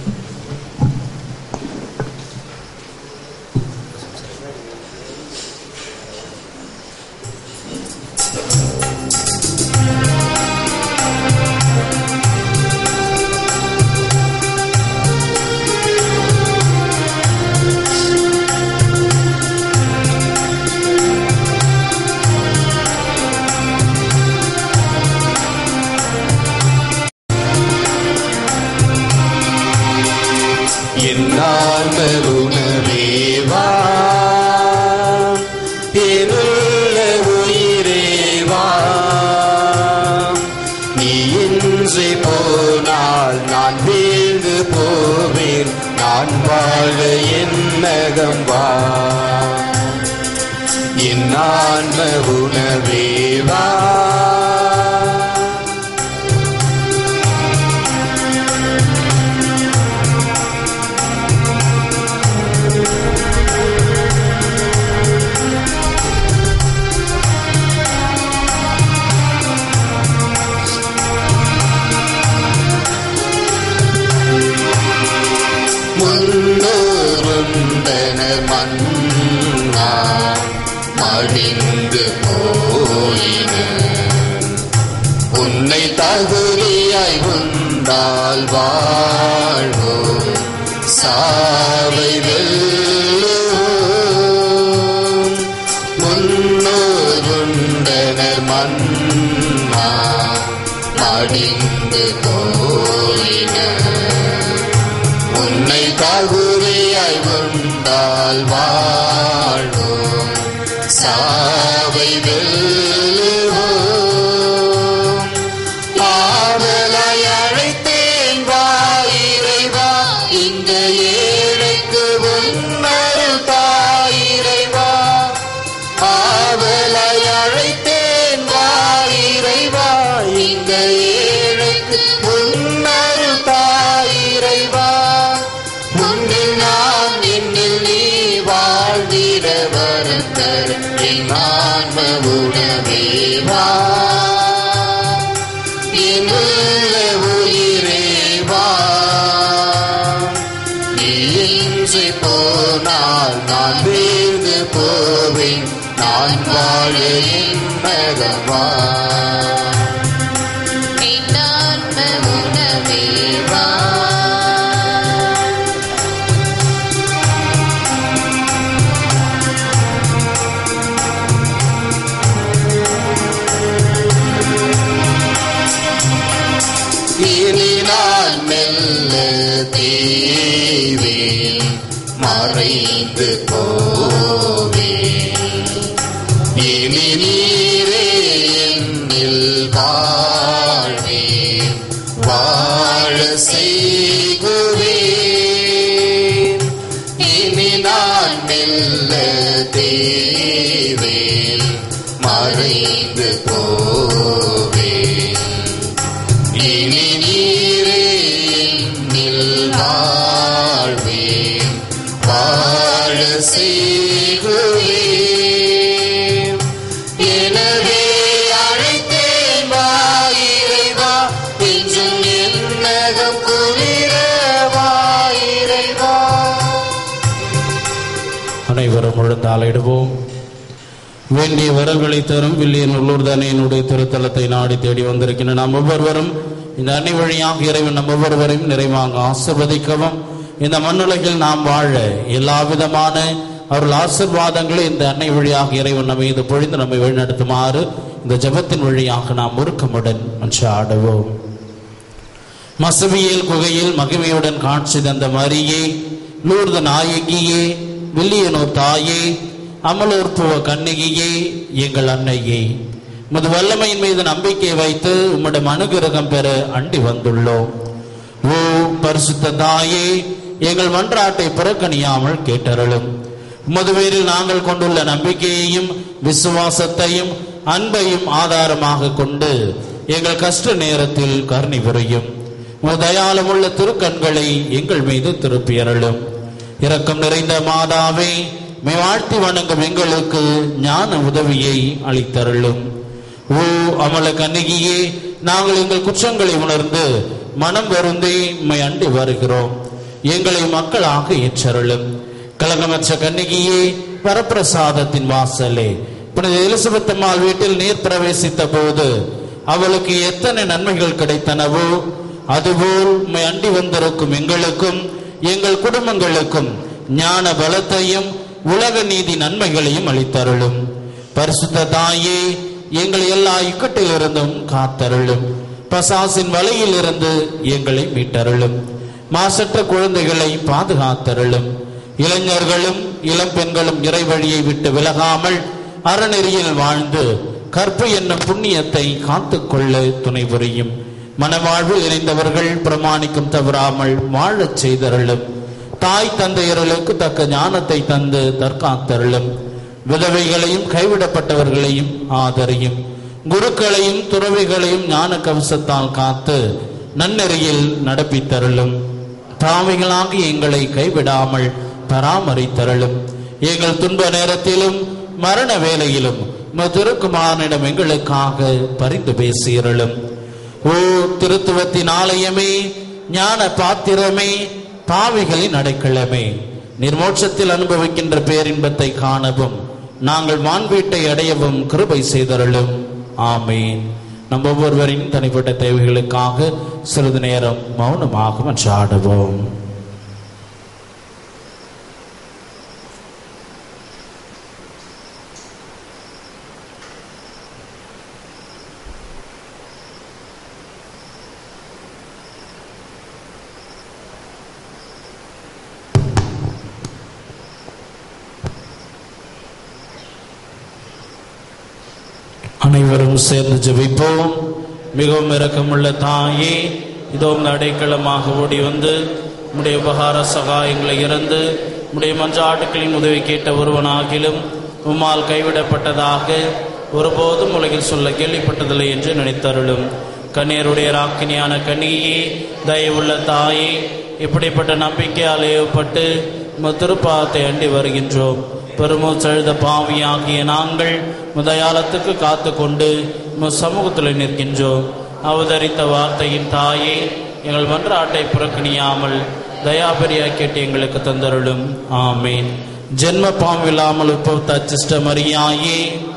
என்னார்ந்த உணவேவா என்னுள்ள உயிரேவா நீ இன்றி போனால் நான் வீழ்ந்து போவேன் நான் வாழ என்னகம் வா என் ஆன்ம உணவேவா முன்னோருந்தனர் மன்னா மடிந்து போயின உன்னை தகுதியாய் உந்த கொண்டால் வாழ்வோம் சாவை வெல்லுவோம் முன்னோர் உண்டனர் மன்னா மடிந்து போயினர் உன்னை தகுதியாய் கொண்டால் வாழ்வோம் சாவை வெல்லுவோம் ஆவலாய் அழைத்தேன் வா இறைவா இந்த ஏழைக்கு உன்னருள் தாயிறைவா ஆவலாய் அழைத்தேன் வா இறைவா இந்த ஏழைக்கு உன்னருள் தாயிறைவா உன்னில் நான் என்னில் நீ வாழ்ந்திட வரம் தரும் என் ஆன்ம உணவே வா என்னுள்ள உயிரே வா நீ இன்றி போனால் நான் வீழ்ந்து போவேன் நான் வாழ என்பதவா என்னான்ம உணவே வா இனி நான் மெல்ல தீவேன் மறைந்து போவேன் இனி நீரே என்னில் வாழ்வேன் வாழ செய்குவேன் இனி நான் மெல்ல தேவேன் மறைந்து போவேன் இனி நீரே என்னில் வாழ்வேன் வாழ செய்குவேன் எனவே அழைத்தேன் வா இறைவா என்றும் என்னகம் குளிர வா இறைவா அனைவரும் முழுந்தாளிடுவோம் வேண்டிய வரல்களை தரும் வில்லியன் உள்ளூர் தானியனுடைய திருத்தலத்தை நாடி தேடி வந்திருக்கின்ற நாம் ஒவ்வொருவரும் இந்த அன்னை வழியாக இறைவன் நம் ஒவ்வொருவரையும் நிறைவாக ஆசிர்வதிக்கவும் இந்த மண்ணுலகில் நாம் வாழ எல்லா விதமான அவர்கள் ஆசிர்வாதங்களை இந்த அன்னை வழியாக இறைவன் நம்ம இது பொழிந்து நம்மை வழிநடத்துமாறு இந்த ஜெபத்தின் வழியாக நாம் உருக்கமுடன் மன்றாடுவோம் மசவியல் குகையில் மகிமையுடன் காட்சி தந்த மரியே லூர்த நாயகியே வில்லியனூர் தாயே அமலோற்புவ கண்ணிகையே எங்கள் அன்னையே உமது வல்லமையின் மீது நம்பிக்கை வைத்து உம்முடைய அனுகிரகம் பெற அண்டி வந்துள்ளோம் ஓ பரிசுத்த தாயே எங்கள் மன்றாட்டை புறக்கணியாமல் கேட்டருளும் உமது பேரில் நாங்கள் கொண்டுள்ள நம்பிக்கையையும் விசுவாசத்தையும் அன்பையும் ஆதாரமாக கொண்டு எங்கள் கஷ்ட நேரத்தில் கருணை புரியும் உமது தயாளமுள்ள திருக்கண்களை எங்கள் மீது திருப்பியருளும் இரக்கம் நிறைந்த மாதாவே மே வாழ்த்தி வணங்கும் எங்களுக்கு ஞான உதவியை அளித்தருளும் ஓ அமல கண்ணகியே நாங்கள் எங்கள் குற்றங்களை உணர்ந்து மனம் வருந்தே உம்மை அண்டி வருகிறோம் எங்களை மக்களாக ஏற்றருளும் கலகமற்ற கண்ணகியே வரப்பிரசாதத்தின் வாசலே புனித எலிசபெத் அம்மாள் வீட்டில் நீர் பிரவேசித்த போது அவளுக்கு எத்தனை நன்மைகள் கிடைத்தனவோ அதுபோல் உம்மை அண்டி வந்திருக்கும் எங்களுக்கும் எங்கள் குடும்பங்களுக்கும் ஞான பலத்தையும் உலக நீதி நன்மைகளையும் அளித்தருளும் பரிசுத்த தாயே எங்களை எல்லா இக்கட்டிலிருந்தும் காத்தருளும் பசாசின் வலையில் இருந்து எங்களை மீட்டருளும் மாசற்ற குழந்தைகளை பாதுகாத்தருளும் இளைஞர்களும் இளம் பெண்களும் இறை வழியை விட்டு விலகாமல் அறநெறியில் வாழ்ந்து கற்பு என்னும் புண்ணியத்தை காத்துக்கொள்ள துணை புரியும் மனவாழ்வில் இணைந்தவர்கள் பிரமாணிக்கும் தவறாமல் வாழச் செய்தருளும் தாய் தந்தையர்களுக்கு தக்க ஞானத்தை தந்து தற்காத்தருளும் விதவைகளையும் கைவிடப்பட்டவர்களையும் ஆதரியும் குருக்களையும் துறவிகளையும் ஞான கவசத்தால் காத்து நன்னெறியில் நடப்பித்தருளும் தாவிகளாகி எங்களை கைவிடாமல் பராமரித்தருளும் எங்கள் துன்ப நேரத்திலும் மரண வேளையிலும் உமது திருக்குமாரனிடம் எங்களுக்காக பரிந்து பேசியருளும் ஓ திருத்துவத்தின் ஆலயமே ஞான பாத்திரமே பாவிகளின் அடைக்கலமே நிர்மோட்சத்தில் அனுபவிக்கின்ற பேரின்பத்தை காணவும் நாங்கள் மாண்பீட்டை அடையவும் கிருபை செய்தருளும் ஆமேன் நம் ஒவ்வொருவரின் தனிப்பட்ட தேவைகளுக்காக சிறிது நேரம் மௌனமாக மன்றாடுவோம் அனைவரும் சேர்ந்து ஜெபிப்போம் மிகவும் இரக்கமுள்ள தாயே இதோ இந்த அடைக்கலமாக ஓடி வந்து உம்முடைய உபகார சகாயங்களை இறந்து உம்முடைய மன்றாட்டுக்களின் உதவி கேட்ட ஒருவனாகிலும் உம்மால் கைவிடப்பட்டதாக ஒருபோதும் உலகில் சொல்ல கேள்விப்பட்டதில்லை என்று நினைத்தருளும் கண்ணீருடைய ராக்கினியான கண்ணியே தயவுள்ள தாயே இப்படிப்பட்ட நம்பிக்கையால் ஏவப்பட்டு உமது திருப்பாதத்தை அண்டி வருகின்றோம் பெருமூச்செழுத பாவியாகிய நாங்கள் முதயாலத்துக்கு காத்து கொண்டு உமது சமூகத்தில் நிற்கின்றோம் அவதரித்த வார்த்தையின் தாயே எங்கள் மன்றாட்டை புறக்கணியாமல் தயாபரியா கேட்டு எங்களுக்கு தந்தருளும் ஆமீன் ஜென்ம பாவில்லாமல் உப்பவத்த அச்சிஷ்ட மரியாயே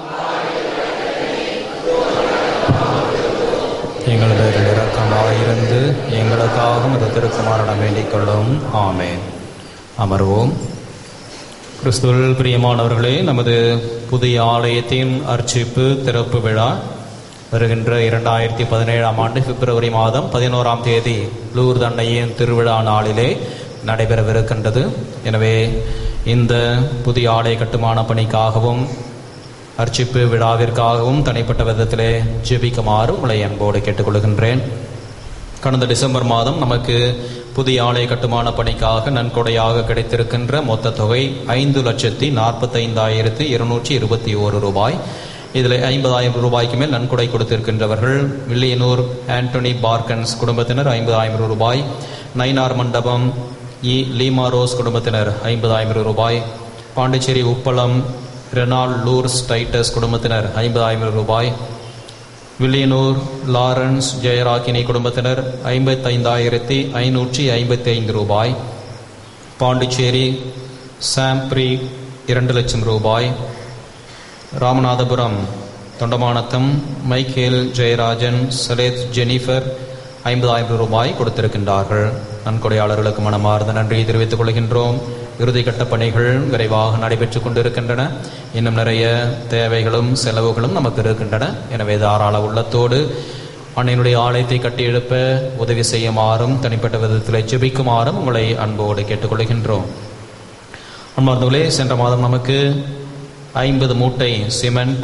எங்களது இரக்கமாயிருந்து எங்களுக்காக இந்த திருக்குமாரிடம் வேண்டிக் கொள்ளும் ஆமேன் அமர்வோம் கிறிஸ்துவில் பிரியமானவர்களே நமது புதிய ஆலயத்தின் அர்ச்சிப்பு திறப்பு விழா வருகின்ற இரண்டாயிரத்தி பதினேழாம் ஆண்டு பிப்ரவரி மாதம் பதினோராம் தேதி லூர்து அன்னையின் திருவிழா நாளிலே நடைபெறவிருக்கின்றது எனவே இந்த புதிய ஆலய கட்டுமான பணிக்காகவும் அர்ச்சிப்பு விழாவிற்காகவும் தனிப்பட்ட விதத்திலே ஜெபிக்குமாறு உங்களை அன்போடு கேட்டுக்கொள்கின்றேன் கடந்த டிசம்பர் மாதம் நமக்கு புதிய ஆலய கட்டுமான பணிக்காக நன்கொடையாக கிடைத்திருக்கின்ற மொத்த தொகை ஐந்து லட்சத்தி நாற்பத்தைந்தாயிரத்தி இருநூற்றி இருபத்தி ஓரு ரூபாய் இதில் ஐம்பதாயிரம் ரூபாய்க்கு மேல் நன்கொடை கொடுத்திருக்கின்றவர்கள் வில்லியனூர் ஆண்டனி பார்கன்ஸ் குடும்பத்தினர் ஐம்பதாயிரம் ரூபாய் நயினார் மண்டபம் இ லீமா ரோஸ் குடும்பத்தினர் ஐம்பதாயிரம் ரூபாய் பாண்டிச்சேரி உப்பளம் ரெனால் லூர்ஸ் டைட்டஸ் குடும்பத்தினர் ஐம்பதாயிரம் ரூபாய் வில்லியனூர் லாரன்ஸ் ஜெயராகினி குடும்பத்தினர் ஐம்பத்தைந்தாயிரத்தி ஐநூற்றி ஐம்பத்தி ஐந்து ரூபாய் பாண்டிச்சேரி சாம்ப்ரி இரண்டு லட்சம் ரூபாய் Ramanathapuram Thondamanatham Michael Jeyarajan Salette Jennifer ஐம்பதாயிரம் ரூபாய் கொடுத்திருக்கின்றார்கள் நன்கொடையாளர்களுக்கு மனமார்ந்த நன்றியை தெரிவித்துக் கொள்கின்றோம் இறுதிக்கட்ட பணிகள் விரைவாக நடைபெற்றுக் கொண்டிருக்கின்றன இன்னும் நிறைய தேவைகளும் செலவுகளும் நமக்கு இருக்கின்றன எனவே தாராள உள்ளத்தோடு அன்னையினுடைய ஆலயத்தை கட்டியெழுப்ப உதவி செய்யுமாறும் தனிப்பட்ட விதத்தில் ஜெபிக்குமாறும் உங்களை அன்போடு கேட்டுக்கொள்கின்றோம் அன்பார்ந்தவர்களே சென்ற மாதம் நமக்கு ஐம்பது மூட்டை cement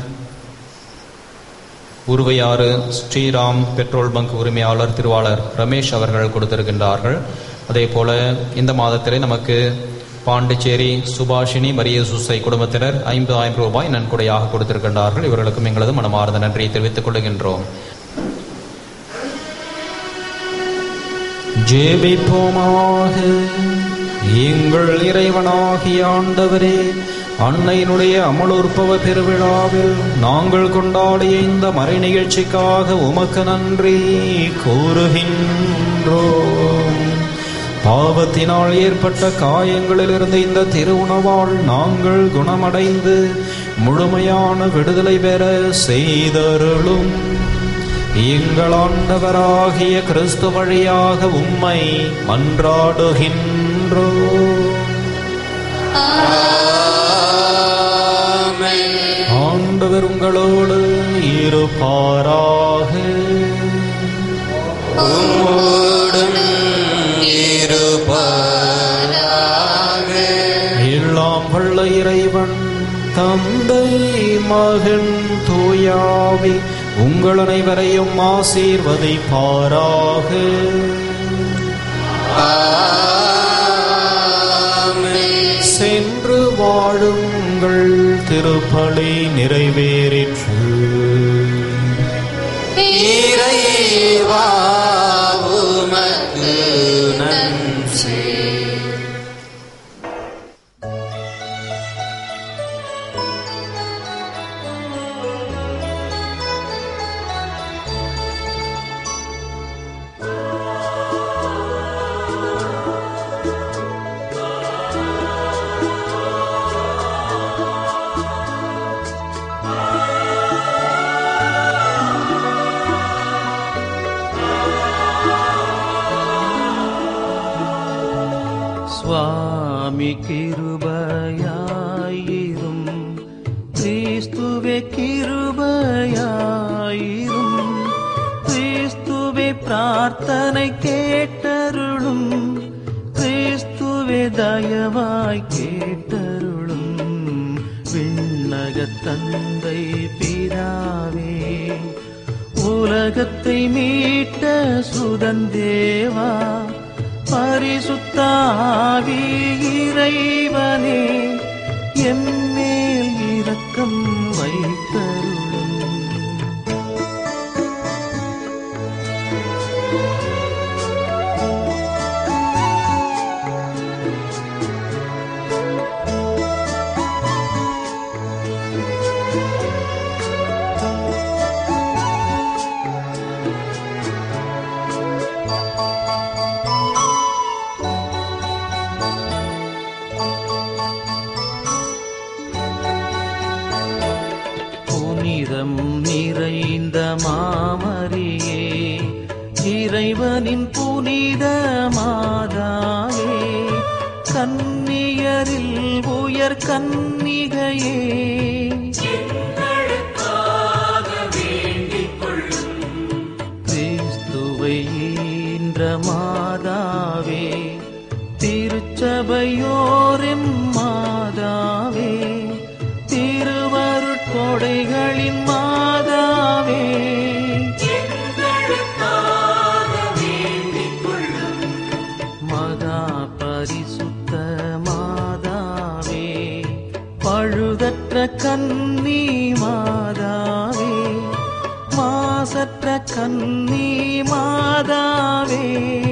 Uruvaiyaru Sriram petrol bunk உரிமையாளர் திருவாளர் ரமேஷ் அவர்கள் கொடுத்திருக்கின்றார்கள் அதே போல இந்த மாதத்திலே நமக்கு பாண்டிச்சேரி சுபாஷினி மரிய சுசை குடும்பத்தினர் ஐம்பதாயிரம் ரூபாய் நன்கொடையாக கொடுத்திருக்கின்றார்கள் இவர்களுக்கும் எங்களது மனமார்ந்த நன்றியை தெரிவித்துக் கொள்கின்றோம் ஜெபிப்போமாக எங்கள் இறைவனாகிய ஆண்டவரே அன்னையினுடைய அமலோற்பவ பெருவிழாவில் நாங்கள் கொண்டாடிய இந்த மறை நிகழ்ச்சிக்காக உமக்கு நன்றி கூறுகின்றோம் பாவத்தினால் ஏற்பட்ட காயங்களிலிருந்து இந்த திருவுணவால் நாங்கள் குணமடைந்து முழுமையான விடுதலை பெற செய்தருளும் எங்கள் ஆண்டவராகிய கிறிஸ்து வழியாக உம்மை மன்றாடுகின்றோம் ஆண்டவர் உங்களோடு இருப்பாராக எல்லாம் வல்ல இறைவன் தந்தை மகன் தூயாவி உங்கள் அனைவரையும் ஆசீர்வதிப்பாராக சென்று வாழுங்கள் திருப்பலி நிறைவேறிற்று இறைவா உமக்கு நன்றி ஆ சுவாமி கிருபையாயிரும் கிறிஸ்துவே கிருபையாயிரும் கிறிஸ்துவே பிரார்த்தனை கேட்டருளும் கிறிஸ்துவே தயவாய் கேட்டருளும் விண்ணக தந்தை பிதாவே உலகத்தை மீட்ட சுதந்தேவா பரிசுத்தாவி இறைவனே எம்மேல் இரக்கம் வைத்தருளும் புனிதம் நிறைந்த மாமரியே இறைவனின் புனித மாதாவே கன்னியரில் உயர் கன்னிகையே கிறிஸ்துவை ஈன்ற மாதாவே திருச்சபையோரின் மாதாவே திருவருட்கொடைகளின் மாதாவே மகா பரிசுத்த மாதாவே பழுதற்ற கன்னி மாதாவே மாசற்ற கன்னி மாதாவே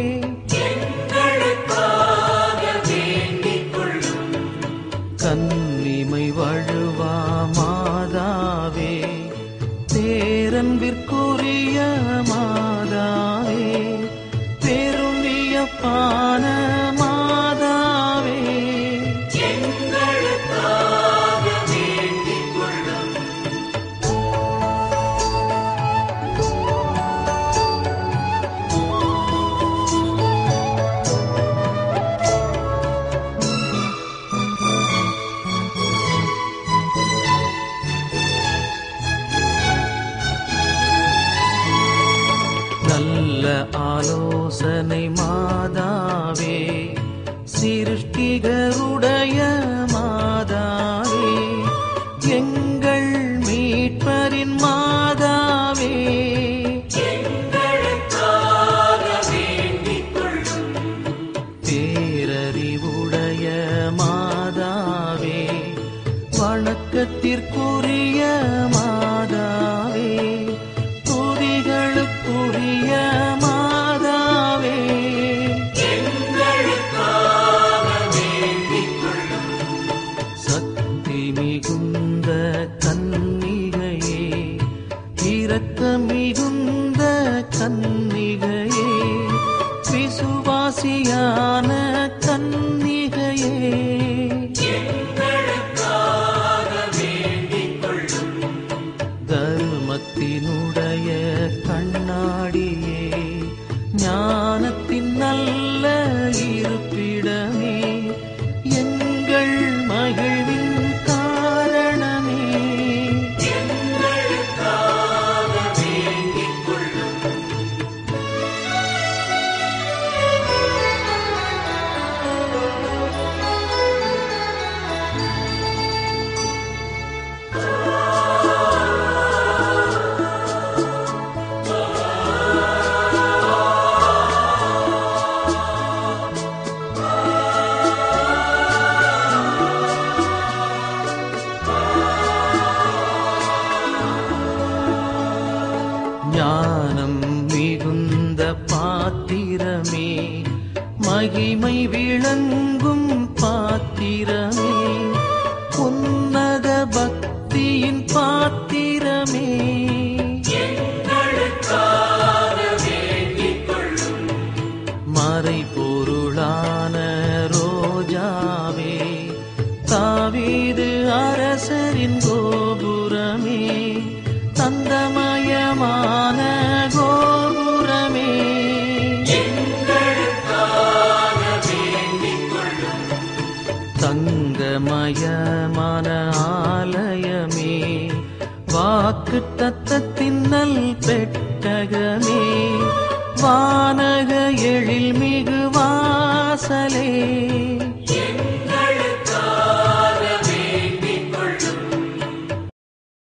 கன்னிமை வழுவா மாதாவே பேரன்பிற்குரிய மாதாவே பெரும் வியப்பான மாதாவே நல்ல ஆலோசனை மாதாவே சிருஷ்டிகருடைய மாதாவே எங்கள் மீட்பரின் மாதாவே பேரறிவுடைய மாதாவே வணக்கத்திற்குரிய மாதாவே துதிகளுக்குரிய மாதாவே சக்தி மிகுந்த கன்னிகையே இரக்க மிகுந்த கன்னிகையே விசுவாசியான கன்னிகையே தர்மத்தினுடைய கண்ணாடியே ஞானத்தின் நல்ல இருப்பிடமே எங்கள் மகிழ்வின் காரணமே ஞானம் மிகுந்த பாத்திரமே மகிமை விளங்கும் பாத்திரமே உன்னத பக்தியின் பாத்திரமே மறைபொருளான ரோஜாவே தாவீது அரசரின் கோபுரமே தந்தமயமான கோபுரமே மாயமான ஆலயமே வாக்கு தத்தத்தின் நல் பெட்டகமே வானக எழில் மிகு